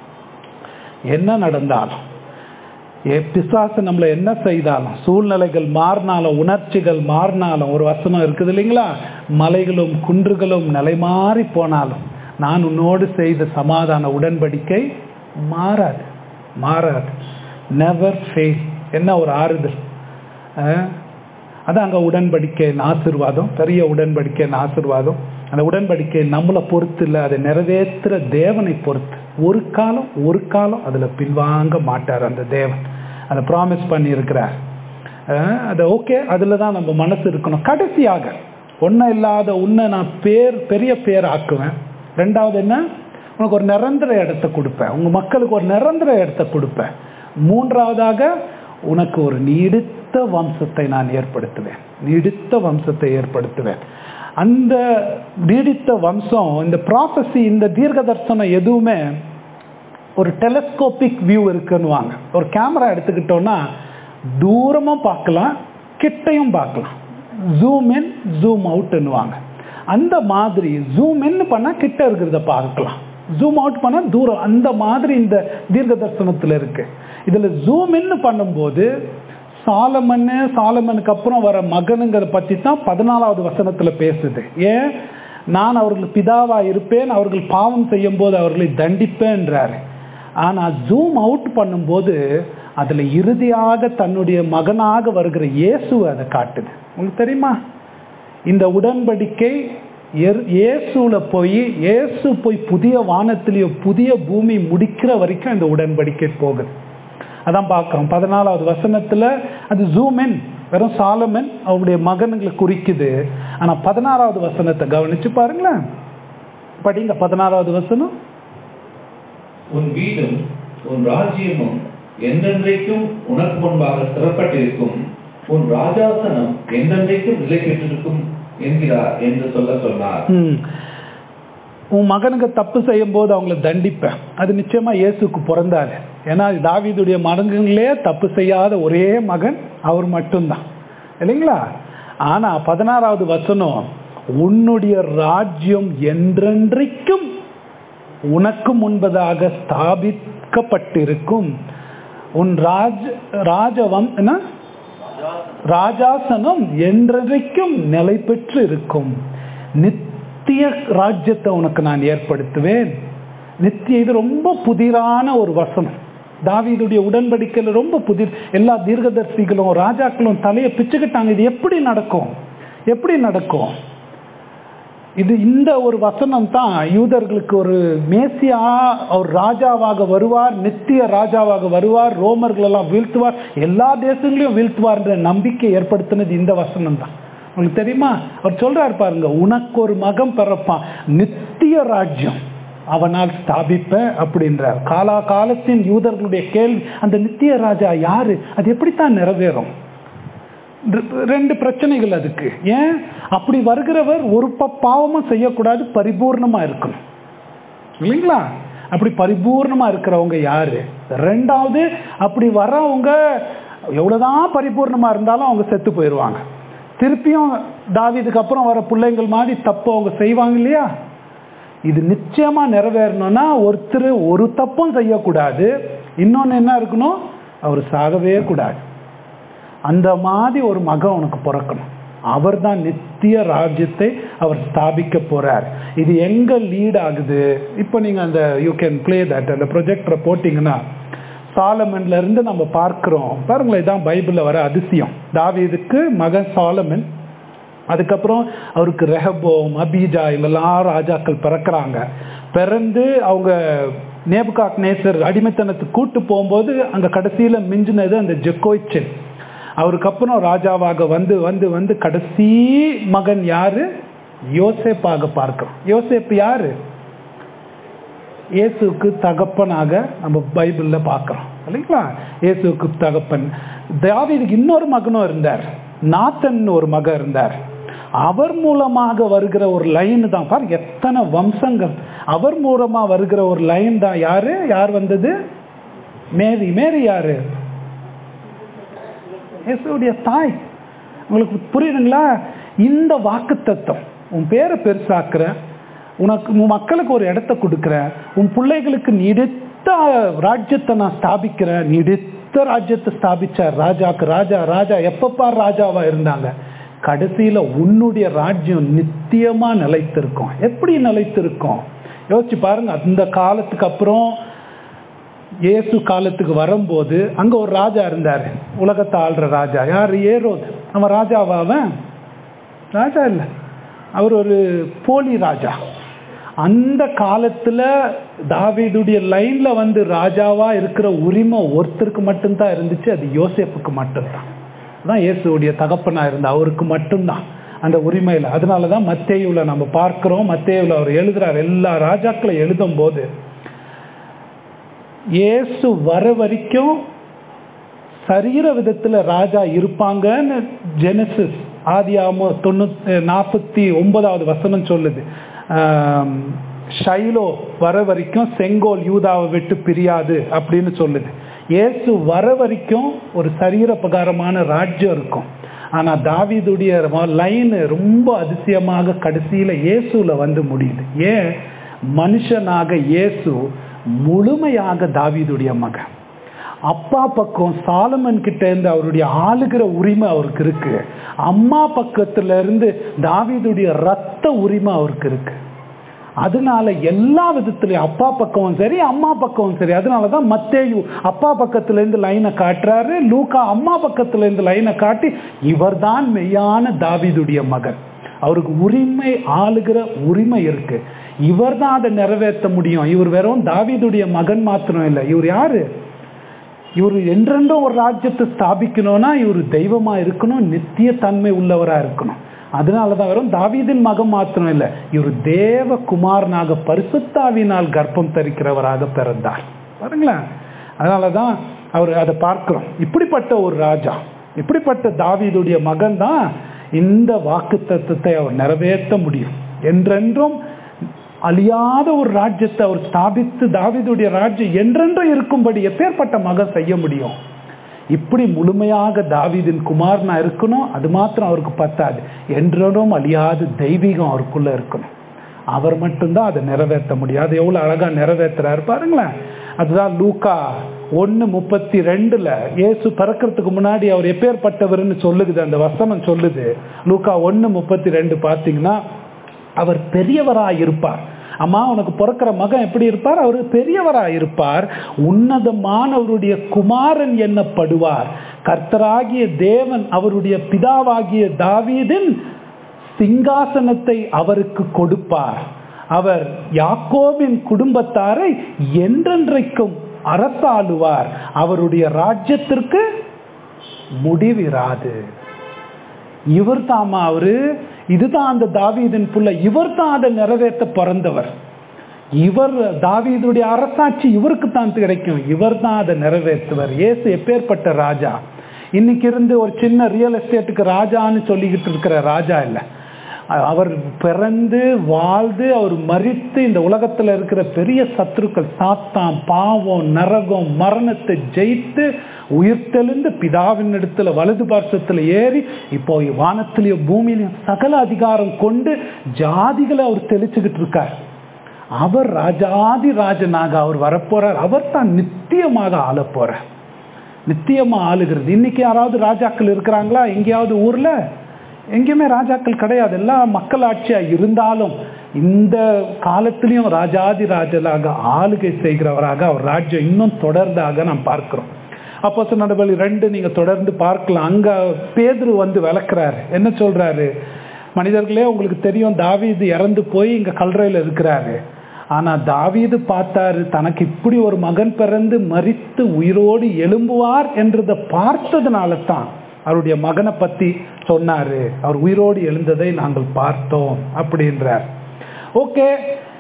Speaker 1: என்ன நடந்தாலும் ஏ பிசாசு நம்மளை என்ன செய்தாலும் சூழ்நிலைகள் மாறினாலும் உணர்ச்சிகள் மாறினாலும் ஒரு வசனம் இருக்குது இல்லைங்களா மலைகளும் குன்றுகளும் நிலை மாறி போனாலும் நான் உன்னோடு செய்த சமாதான உடன்படிக்கை மாறாது மாறாது நெவர் ஃபெயில் என்ன ஒரு ஆறுதல் அஹ், அதான் அங்க உடன்படிக்கையின் ஆசிர்வாதம் பெரிய உடன்படிக்கையின் ஆசிர்வாதம் அந்த உடன்படிக்கை நம்மளை பொறுத்து இல்லை அதை நிறைவேற்றுற தேவனை பொறுத்து ஒரு காலம் ஒரு காலம் அதுல பின்வாங்க மாட்டார் அந்த தேவன் அதை ப்ராமிஸ் பண்ணி இருக்கிறார் அது ஓகே அதுல தான் நம்ம மனசு இருக்கணும் கடைசியாக ஒன்றும் இல்லாத உன்னை நான் பேர் பெரிய பேர் ஆக்குவேன் ரெண்டாவது என்ன உனக்கு ஒரு நிரந்தர இடத்தை கொடுப்பேன் உங்க மக்களுக்கு ஒரு நிரந்தர இடத்தை கொடுப்பேன் மூன்றாவதாக உனக்கு ஒரு நீடித்த வம்சத்தை நான் ஏற்படுத்துவேன் நீடித்த வம்சத்தை ஏற்படுத்துவேன் அந்த நீடித்த வம்சம் இந்த ப்ராசஸி இந்த தீர்க்க தரிசனம் எதுவுமே ஒரு டெலஸ்கோபிக் வியூ இருக்குன்னுவாங்க ஒரு கேமரா எடுத்துக்கிட்டோம்னா தூரமும் பார்க்கலாம் கிட்டையும் பார்க்கலாம் ஜூம் இன் ஜூம் அவுட்னுவாங்க அந்த மாதிரி ஜூம் இன் பண்ணா கிட்ட இருக்கிறத பார்க்கலாம் ஜூம் அவுட் பண்ணா தூரம் அந்த மாதிரி இந்த தீர்க்க தரிசனத்துல இருக்கு இதுல ஜூம் இன் பண்ணும்போது சாலமன்னு சாலமனுக்கு அப்புறம் வர மகனுங்கிறத பத்தி தான் பதினாலாவது வசனத்துல பேசுது ஏன் நான் அவர்கள் பிதாவா இருப்பேன் அவர்கள் பாவம் செய்யும் போது அவர்களை தண்டிப்பேன்றாரு ஆனா ஜூம் அவுட் பண்ணும்போது அதுல இறுதியாக தன்னுடைய மகனாக வருகிற இயேசு அதை காட்டுது உங்களுக்கு தெரியுமா இந்த உடன்படிக்கை எர்- இயேசுல போய் இயேசு போய் புதிய வானத்திலேயோ புதிய பூமி முடிக்கிற வரைக்கும் இந்த உடன்படிக்கை போகுது அதான் பார்க்கிறோம் பதினாலாவது வசனத்துல அது ஜூமென் வெறும் சாலமன் அவருடைய மகன்களை குறிக்குது ஆனா பதினாறாவது வசனத்தை கவனிச்சு பாருங்களேன் படிங்க பதினாறாவது வசனம்
Speaker 2: உன் வீடும் உன் ராஜ்யமும் என்றென்றைக்கும் உனக்கு முன்பாக சிறப்பட்டிருக்கும் உன் ராஜாசனம் என்றென்றைக்கும் நிலை பெற்றிருக்கும் என்கிறார் என்று சொல்ல சொன்னார்
Speaker 1: ம். உன் மகனுக்கு தப்பு செய்யும் போது அவங்கள தண்டிப்பேன் அது நிச்சயமா இயேசுக்கு பிறந்தாரு ஏன்னா தாவீதுடைய மகன்களே தப்பு செய்யாத ஒரே மகன் அவர் மட்டும்தான் இல்லைங்களா ஆனா பதினாறாவது வசனம் உன்னுடைய ராஜ்யம் என்றென்றைக்கும் உனக்கு முன்பதாக ஸ்தாபிக்கப்பட்டிருக்கும் உன் ராஜ் ராஜவம் என்ன ராஜாசனம் என்றைக்கும் நிலை பெற்று இருக்கும் நித்திய ராஜ்யத்தை உனக்கு நான் ஏற்படுத்துவேன் நித்திய இது ரொம்ப புதிரான ஒரு வசனம் தாவீதுடைய உடன்படிக்கையில் ரொம்ப புதிர் எல்லா தீர்க்கதர்சிகளும் ராஜாக்களும் தலையை பிச்சுக்கிட்டாங்க இது எப்படி நடக்கும் எப்படி நடக்கும் இது இந்த ஒரு வசனம் தான் யூதர்களுக்கு ஒரு மேசியா அவர் ராஜாவாக வருவார் நித்திய ராஜாவாக வருவார் ரோமர்கள் எல்லாம் வீழ்த்துவார் எல்லா தேசங்களையும் வீழ்த்துவார் என்ற நம்பிக்கை ஏற்படுத்தினது இந்த வசனம் தான் உங்களுக்கு தெரியுமா அவர் சொல்றாரு பாருங்க உனக்கு ஒரு மகம் பிறப்பான் நித்திய ராஜ்யம் அவனால் ஸ்தாபிப்ப அப்படின்றார் காலா காலத்தின் யூதர்களுடைய கேள்வி அந்த நித்திய ராஜா யாரு அது எப்படித்தான் நிறைவேறும் ரெ- ரெண்டு பிரச்சனைகள் அதுக்கு ஏன் அப்படி வருகிறவர் ஒரு ப- பாவமும் செய்யக்கூடாது பரிபூர்ணமா இருக்கணும் இல்லைங்களா அப்படி பரிபூர்ணமா இருக்கிறவங்க யாரு ரெண்டாவது அப்படி வர்றவங்க எவ்வளவுதான் பரிபூர்ணமா இருந்தாலும் அவங்க செத்து போயிடுவாங்க திருப்பியும் தாவீதுக்கு அப்புறம் வர பிள்ளைங்கள் மாதிரி தப்பு அவங்க செய்வாங்க இல்லையா இது நிச்சயமா நிறைவேறணும்னா ஒருத்தர் ஒரு தப்பும் செய்யக்கூடாது இன்னொன்னு என்ன இருக்கணும் அவர் சாகவே கூடாது அந்த மாதிரி ஒரு மகன் உனக்கு பிறக்கணும் அவர் தான் நித்திய ராஜ்யத்தை அவர் ஸ்தாபிக்க போறார் இது எங்க லீட் ஆகுது இப்போ நீங்க அந்த யூ கேன் ப்ளே தட் அந்த ப்ரொஜெக்டரை போட்டிங்கன்னா சாலமன்ல இருந்து நம்ம பார்க்கிறோம் பாருங்களேன் இதான் பைபிள்ல வர அதிசயம் தாவீதுக்கு மகன் சாலமன் அதுக்கப்புறம் அவருக்கு ரெஹபோம் அபீஜா இவங்கெல்லாம் ராஜாக்கள் பிறக்கிறாங்க பிறந்து அவங்க நேபுகாக் நேசர் அடிமைத்தனத்துக்கு கூட்டு போகும்போது அங்க கடைசியில மிஞ்சினது அந்த ஜெக்கோய்ச்சன் அவருக்கு அப்புறம் ராஜாவாக வந்து வந்து வந்து கடைசி மகன் யாரு யோசேப்பாக பார்க்கிறோம் யோசேப் யாரு இயேசுக்கு தகப்பனாக நம்ம பைபிள்ல பார்க்கிறோம் இல்லைங்களா இயேசுக்கு தகப்பன் தாவீதுக்கு இன்னொரு மகனும் இருந்தார் நாத்தன் ஒரு மகன் இருந்தார் அவர் மூலமாக வருகிற ஒரு லைன் தான் பாரு எத்தனை வம்சங்கள் அவர் மூலமா வருகிற ஒரு லைன் தான் யாரு யார் வந்தது மேரி மேரி யாரு இயேசுடைய தாய் உங்களுக்கு புரியுதுங்களா இந்த வாக்கு தத்துவம் உன் பேரை பெருசாக்குற உனக்கு உன் மக்களுக்கு ஒரு இடத்த கொடுக்குறேன் உன் பிள்ளைகளுக்கு நீடித்த ராஜ்யத்தை நான் ஸ்தாபிக்கிறேன் நீடித்த ராஜ்யத்தை ஸ்தாபிச்சார் ராஜாக்கு ராஜா ராஜா எப்பப்பார் ராஜாவா இருந்தாங்க கடைசியில உன்னுடைய ராஜ்யம் நித்தியமா நிலைத்திருக்கும் எப்படி நிலைத்திருக்கும் யோசிச்சு பாருங்க அந்த காலத்துக்கு அப்புறம் இயேசு காலத்துக்கு வரும்போது அங்க ஒரு ராஜா இருந்தாரு உலகத்தை ஆள்ற ராஜா யார் ஏரோது அவன் ராஜாவா அவன் ராஜா இல்ல அவர் ஒரு போலி ராஜா அந்த காலத்துல தாவீதுடைய லைன்ல வந்து ராஜாவா இருக்கிற உரிமை ஒருத்தருக்கு மட்டும்தான் இருந்துச்சு அது யோசேப்புக்கு மட்டும்தான் அதான் இயேசுடைய தகப்பனா இருந்த அவருக்கு மட்டும்தான் அந்த உரிமையில அதனாலதான் மத்தேயுல நம்ம பார்க்கிறோம் மத்தேயுல அவர் எழுதுறார் எல்லா ராஜாக்களை எழுதும் போது இயேசு வர வரைக்கும் சரீர விதத்துல ராஜா இருப்பாங்கன்னு ஜெனசிஸ் ஆதியாம தொண்ணூத்தி நாற்பத்தி ஒன்பதாவது வசனம் சொல்லுது ஆம், ஷைலோ வர வரைக்கும் செங்கோல் யூதாவை விட்டு பிரியாது அப்படின்னு சொல்லுது இயேசு வர வரைக்கும் ஒரு சரீர பிரகாரமான ராஜ்யம் இருக்கும் ஆனா தாவீதுடைய லைன் ரொம்ப அதிசயமாக கடைசியில இயேசுல வந்து முடியுது ஏன் மனுஷனாக இயேசு முழுமையாக தாவீதுடைய மகன் அப்பா பக்கம் சாலமன் கிட்ட இருந்து அவருடைய ஆளுகிற உரிமை அவருக்கு இருக்கு அம்மா பக்கத்துல இருந்து தாவீதுடைய ரத்த உரிமை அவருக்கு இருக்கு அதனால எல்லா விதத்திலையும் அப்பா பக்கமும் சரி அம்மா பக்கமும் சரி அதனாலதான் மத்தேயு அப்பா பக்கத்துல இருந்து லைனை காட்டுறாரு லூக்கா அம்மா பக்கத்துல இருந்து லைனை காட்டி இவர்தான் மெய்யான தாவீதுடைய மகன் அவருக்கு உரிமை ஆளுகிற உரிமை இருக்கு இவர் தான் அதை நிறைவேற்ற முடியும் இவர் வெறும் தாவீதுடைய மகன் மாத்திரம் இல்லை இவர் யாரு இவர் என்றென்றும் ஒரு ராஜ்யத்தை ஸ்தாபிக்கணும்னா இவர் தெய்வமா இருக்கணும் நித்திய தன்மை உள்ளவரா இருக்கணும் அதனாலதான் வெறும் தாவீதின் மகன் மாத்திரம் இல்லை இவர் தேவ குமாரனாக பரிசுத்தாவினால் கர்ப்பம் தரிக்கிறவராக பிறந்தார் பாருங்களேன் அதனாலதான் அவர் அதை பார்க்கிறோம் இப்படிப்பட்ட ஒரு ராஜா இப்படிப்பட்ட தாவீதுடைய மகன் தான் இந்த வாக்கு தத்துவத்தை அவர் நிறைவேற்ற முடியும் என்றென்றும் அழியாத ஒரு ராஜ்யத்தை அவர் ஸ்தாபித்து தாவீதுடைய ராஜ்யம் என்றென்றும் இருக்கும்படி எப்பேற்பட்ட மகன் செய்ய முடியும் இப்படி முழுமையாக தாவீதின் குமாரனா இருக்கணும் அது மாத்திரம் அவருக்கு பத்தாது என்றும் அழியாத தெய்வீகம் அவருக்குள்ள இருக்கணும் அவர் மட்டும்தான் அதை நிறைவேற்ற முடியும் அது எவ்வளவு அழகா நிறைவேற்றுறாரு பாருங்களேன் அதுதான் லூக்கா ஒன்று முப்பத்தி ரெண்டுல இயேசு பிறக்கிறதுக்கு முன்னாடி அவர் எப்பேற்பட்டவர்னு சொல்லுது அந்த வசனம் சொல்லுது லூக்கா ஒன்று முப்பத்தி ரெண்டு பார்த்தீங்கன்னா அவர் பெரியவராய் இருப்பார் அம்மா உனக்கு பிறக்கிற மகன் எப்படி இருப்பார் அவர் பெரியவராய் இருப்பார் உன்னதமானவருடைய குமாரன் எண்ணப்படுவார் கர்த்தராகிய தேவன் அவருடைய பிதாவாகிய தாவீதின் சிங்காசனத்தை அவருக்கு கொடுப்பார் அவர் யாக்கோபின் குடும்பத்தாரை என்றென்றைக்கும் அரசாளுவார் அவருடைய ராஜ்யத்திற்கு முடிவிராது இவர் தாமா அவரு இதுதான் அந்த தாவீதின் புள்ள இவர் தான் அதை நிறைவேற்ற பிறந்தவர் இவர் தாவீதுடைய அரசாட்சி இவருக்கு தான் கிடைக்கும் இவர் தான் அதை நிறைவேற்றுவர் இயேசு எப்பேற்பட்ட ராஜா இன்னைக்கு இருந்து ஒரு சின்ன ரியல் எஸ்டேட்டுக்கு ராஜான்னு சொல்லிக்கிட்டு இருக்கிற ராஜா இல்லை அவர் பிறந்து வாழ்ந்து அவர் மறித்து இந்த உலகத்தில் இருக்கிற பெரிய சத்துருக்கள் சாத்தான் பாவம் நரகம் மரணத்தை ஜெயித்து உயிர்த்தெழுந்து பிதாவின் இடத்துல வலது பார்சத்தில் ஏறி இப்போ வானத்திலேயோ பூமியிலையும் சகல அதிகாரம் கொண்டு ஜாதிகளை அவர் தெளிச்சுக்கிட்டு இருக்கார் அவர் ராஜாதி ராஜனாக அவர் வரப்போறார் அவர் தான் நித்தியமாக ஆள போறார் நித்தியமா ஆளுகிறது இன்னைக்கு யாராவது ராஜாக்கள் இருக்கிறாங்களா எங்கேயாவது ஊர்ல எங்கேயுமே ராஜாக்கள் கிடையாது எல்லாம் மக்களாட்சியா இருந்தாலும் இந்த காலத்திலையும் ராஜாதி ராஜனாக ஆளுகை செய்கிறவராக அவர் ராஜ்யம் இன்னும் தொடர்ந்தாக நாம் பார்க்கிறோம் அப்போ நடவலி ரெண்டு நீங்க தொடர்ந்து பார்க்கலாம் அங்க பேதுரு வந்து விளக்குறாரு என்ன சொல்றாரு மனிதர்களே உங்களுக்கு தெரியும் தாவீது இறந்து போய் இங்க கல்றையில் இருக்கிறாரு ஆனா தாவீது பார்த்தாரு தனக்கு இப்படி ஒரு மகன் பிறந்து மறித்து உயிரோடு எழும்புவார் என்றதை பார்த்ததுனால தான் அவருடைய மகனை பத்தி சொன்னாரு அவர் உயிரோடு எழுந்ததை நாங்கள் பார்த்தோம் அப்படின்றார் ஓகே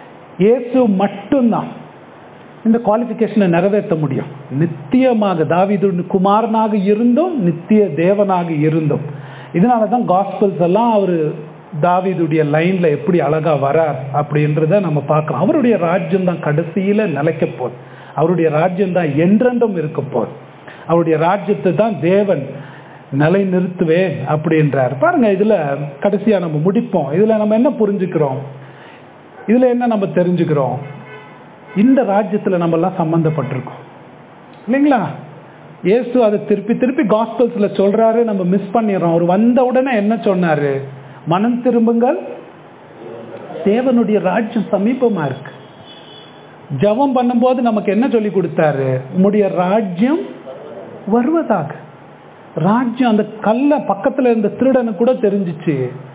Speaker 1: இயேசு மட்டும்தான் இந்த குவாலிஃபிகேஷனை நிறைவேற்ற முடியும் நித்தியமாக தாவிது குமாரனாக இருந்தும் நித்திய தேவனாக இருந்தும் இதனால தான் காஸ்பல்ஸ் எல்லாம் அவர் தாவிதுடைய லைன்ல எப்படி அழகா வரார் அப்படின்றத நம்ம பார்க்கலாம் அவருடைய ராஜ்யம் தான் கடைசியில நிலைக்க போகுது அவருடைய ராஜ்யம் தான் என்றென்றும் இருக்க போகுது அவருடைய ராஜ்யத்தை தான் தேவன் நிலை நிறுத்துவேன் அப்படின்றார் பாருங்க இதுல கடைசியா நம்ம முடிப்போம் இதுல நம்ம என்ன புரிஞ்சுக்கிறோம் இதுல என்ன நம்ம தெரிஞ்சுக்கிறோம் இந்த ராஜ்யத்துல நம்ம எல்லாம் சம்பந்தப்பட்டிருக்கோம் இல்லைங்களா இயேசு அதை திருப்பி திருப்பி காஸ்பல்ஸ்ல சொல்றாரு நம்ம மிஸ் பண்ணிடுறோம் அவர் வந்த உடனே என்ன சொன்னாரு மனம் திரும்புங்கள் தேவனுடைய ராஜ்யம் சமீபமா இருக்கு ஜபம் பண்ணும்போது நமக்கு என்ன சொல்லி கொடுத்தாரு உம்முடைய ராஜ்யம் வருவதாக ராஜ்யம் அந்த கல்ல பக்கத்துல இருந்த திருடனு கூட தெரிஞ்சிச்சு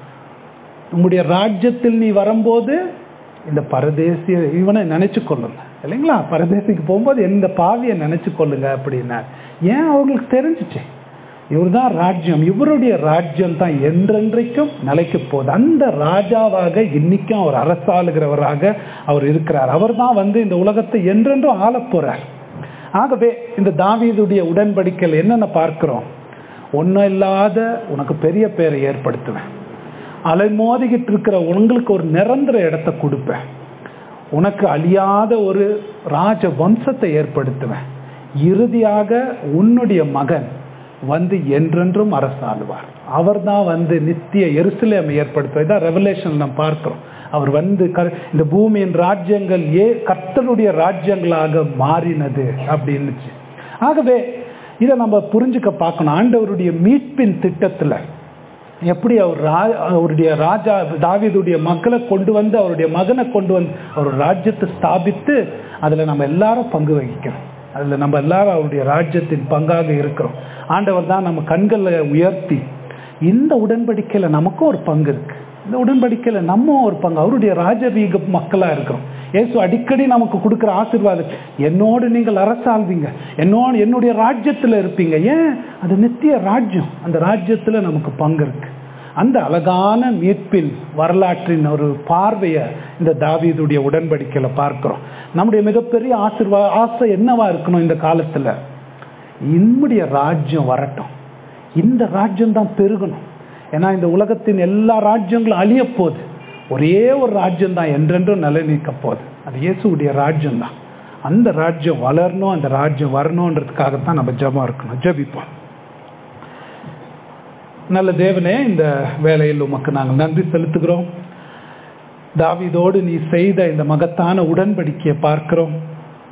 Speaker 1: உம்முடைய ராஜ்யத்தில் நீ வரும்போது இந்த பரதேசிய இவனை நினைச்சு கொள்ளுங்க இல்லைங்களா பரதேசிக்கு போகும்போது எந்த பாவியை நினைச்சு கொள்ளுங்க அப்படின்னா ஏன் அவங்களுக்கு தெரிஞ்சிச்சு இவர் தான் ராஜ்யம் இவருடைய ராஜ்யம் தான் என்றென்றைக்கும் நிலைக்கு போகுது அந்த ராஜாவாக இன்னைக்கும் அவர் அரசாளுகிறவராக அவர் இருக்கிறார் அவர் தான் வந்து இந்த உலகத்தை என்றென்றும் ஆள போறார் ஆகவே இந்த தாவீதுடைய உடன்படிக்கையில் என்னென்ன பார்க்கிறோம் ஒன்றும் இல்லாத உனக்கு பெரிய பேரை ஏற்படுத்துவேன் அலைமோதிக்கிட்டு இருக்கிற உங்களுக்கு ஒரு நிரந்தர இடத்தை கொடுப்பேன் உனக்கு அழியாத ஒரு ராஜ வம்சத்தை ஏற்படுத்துவேன் இறுதியாக உன்னுடைய மகன் வந்து என்றென்றும் அரசாளுவார் அவர் தான் வந்து நித்திய எருசலேமை ஏற்படுத்துவார் இதான் ரெவலேஷன் நம்ம பார்க்கிறோம் அவர் வந்து இந்த பூமியின் ராஜ்யங்கள் ஏ கர்த்தருடைய ராஜ்யங்களாக மாறினது அப்படின்னுச்சு ஆகவே இதை நம்ம புரிஞ்சுக்க பார்க்கணும் ஆண்டவருடைய மீட்பின் திட்டத்தில் எப்படி அவர் ரா அவருடைய ராஜா தாவிதுடைய மக்களை கொண்டு வந்து அவருடைய மகனை கொண்டு வந்து அவர் ராஜ்யத்தை ஸ்தாபித்து அதில் நம்ம எல்லாரும் பங்கு வகிக்கிறோம் அதில் நம்ம எல்லாரும் அவருடைய ராஜ்யத்தின் பங்காக இருக்கிறோம் ஆண்டவர் தான் நம்ம கண்களை உயர்த்தி இந்த உடன்படிக்கையில் நமக்கும் ஒரு பங்கு இருக்கு இந்த உடன்படிக்கையில் நம்ம ஒரு பங்கு அவருடைய ராஜரீக மக்களாக இருக்கிறோம் ஏசு அடிக்கடி நமக்கு கொடுக்குற ஆசிர்வாதம் என்னோடு நீங்கள் அரசாள்வீங்க என்னோடு என்னுடைய ராஜ்யத்தில் இருப்பீங்க ஏன் அது நித்திய ராஜ்யம் அந்த ராஜ்யத்தில் நமக்கு பங்கு இருக்கு அந்த அழகான மீட்பின் வரலாற்றின் ஒரு பார்வையை இந்த தாவீதுடைய உடன்படிக்கையில் பார்க்கிறோம் நம்முடைய மிகப்பெரிய ஆசிர்வா ஆசை என்னவா இருக்கணும் இந்த காலத்தில் நம்முடைய ராஜ்யம் வரட்டும் இந்த ராஜ்யம் தான் பெருகணும் ஏன்னா இந்த உலகத்தின் எல்லா ராஜ்யங்களும் அழிய போகுது ஒரே ஒரு ராஜ்யம் தான் என்றென்றும் நிலை நீக்க போகுது அது இயேசுடைய ராஜ்யம் தான் அந்த ராஜ்யம் வளரணும் அந்த ராஜ்யம் வரணுன்றதுக்காகத்தான் நம்ம ஜபம் இருக்கணும் ஜபிப்போம் நல்ல தேவனே இந்த வேலையில் உமக்கு நாங்கள் நன்றி செலுத்துகிறோம் தாவிதோடு நீ செய்த இந்த மகத்தான உடன்படிக்கையை பார்க்கிறோம்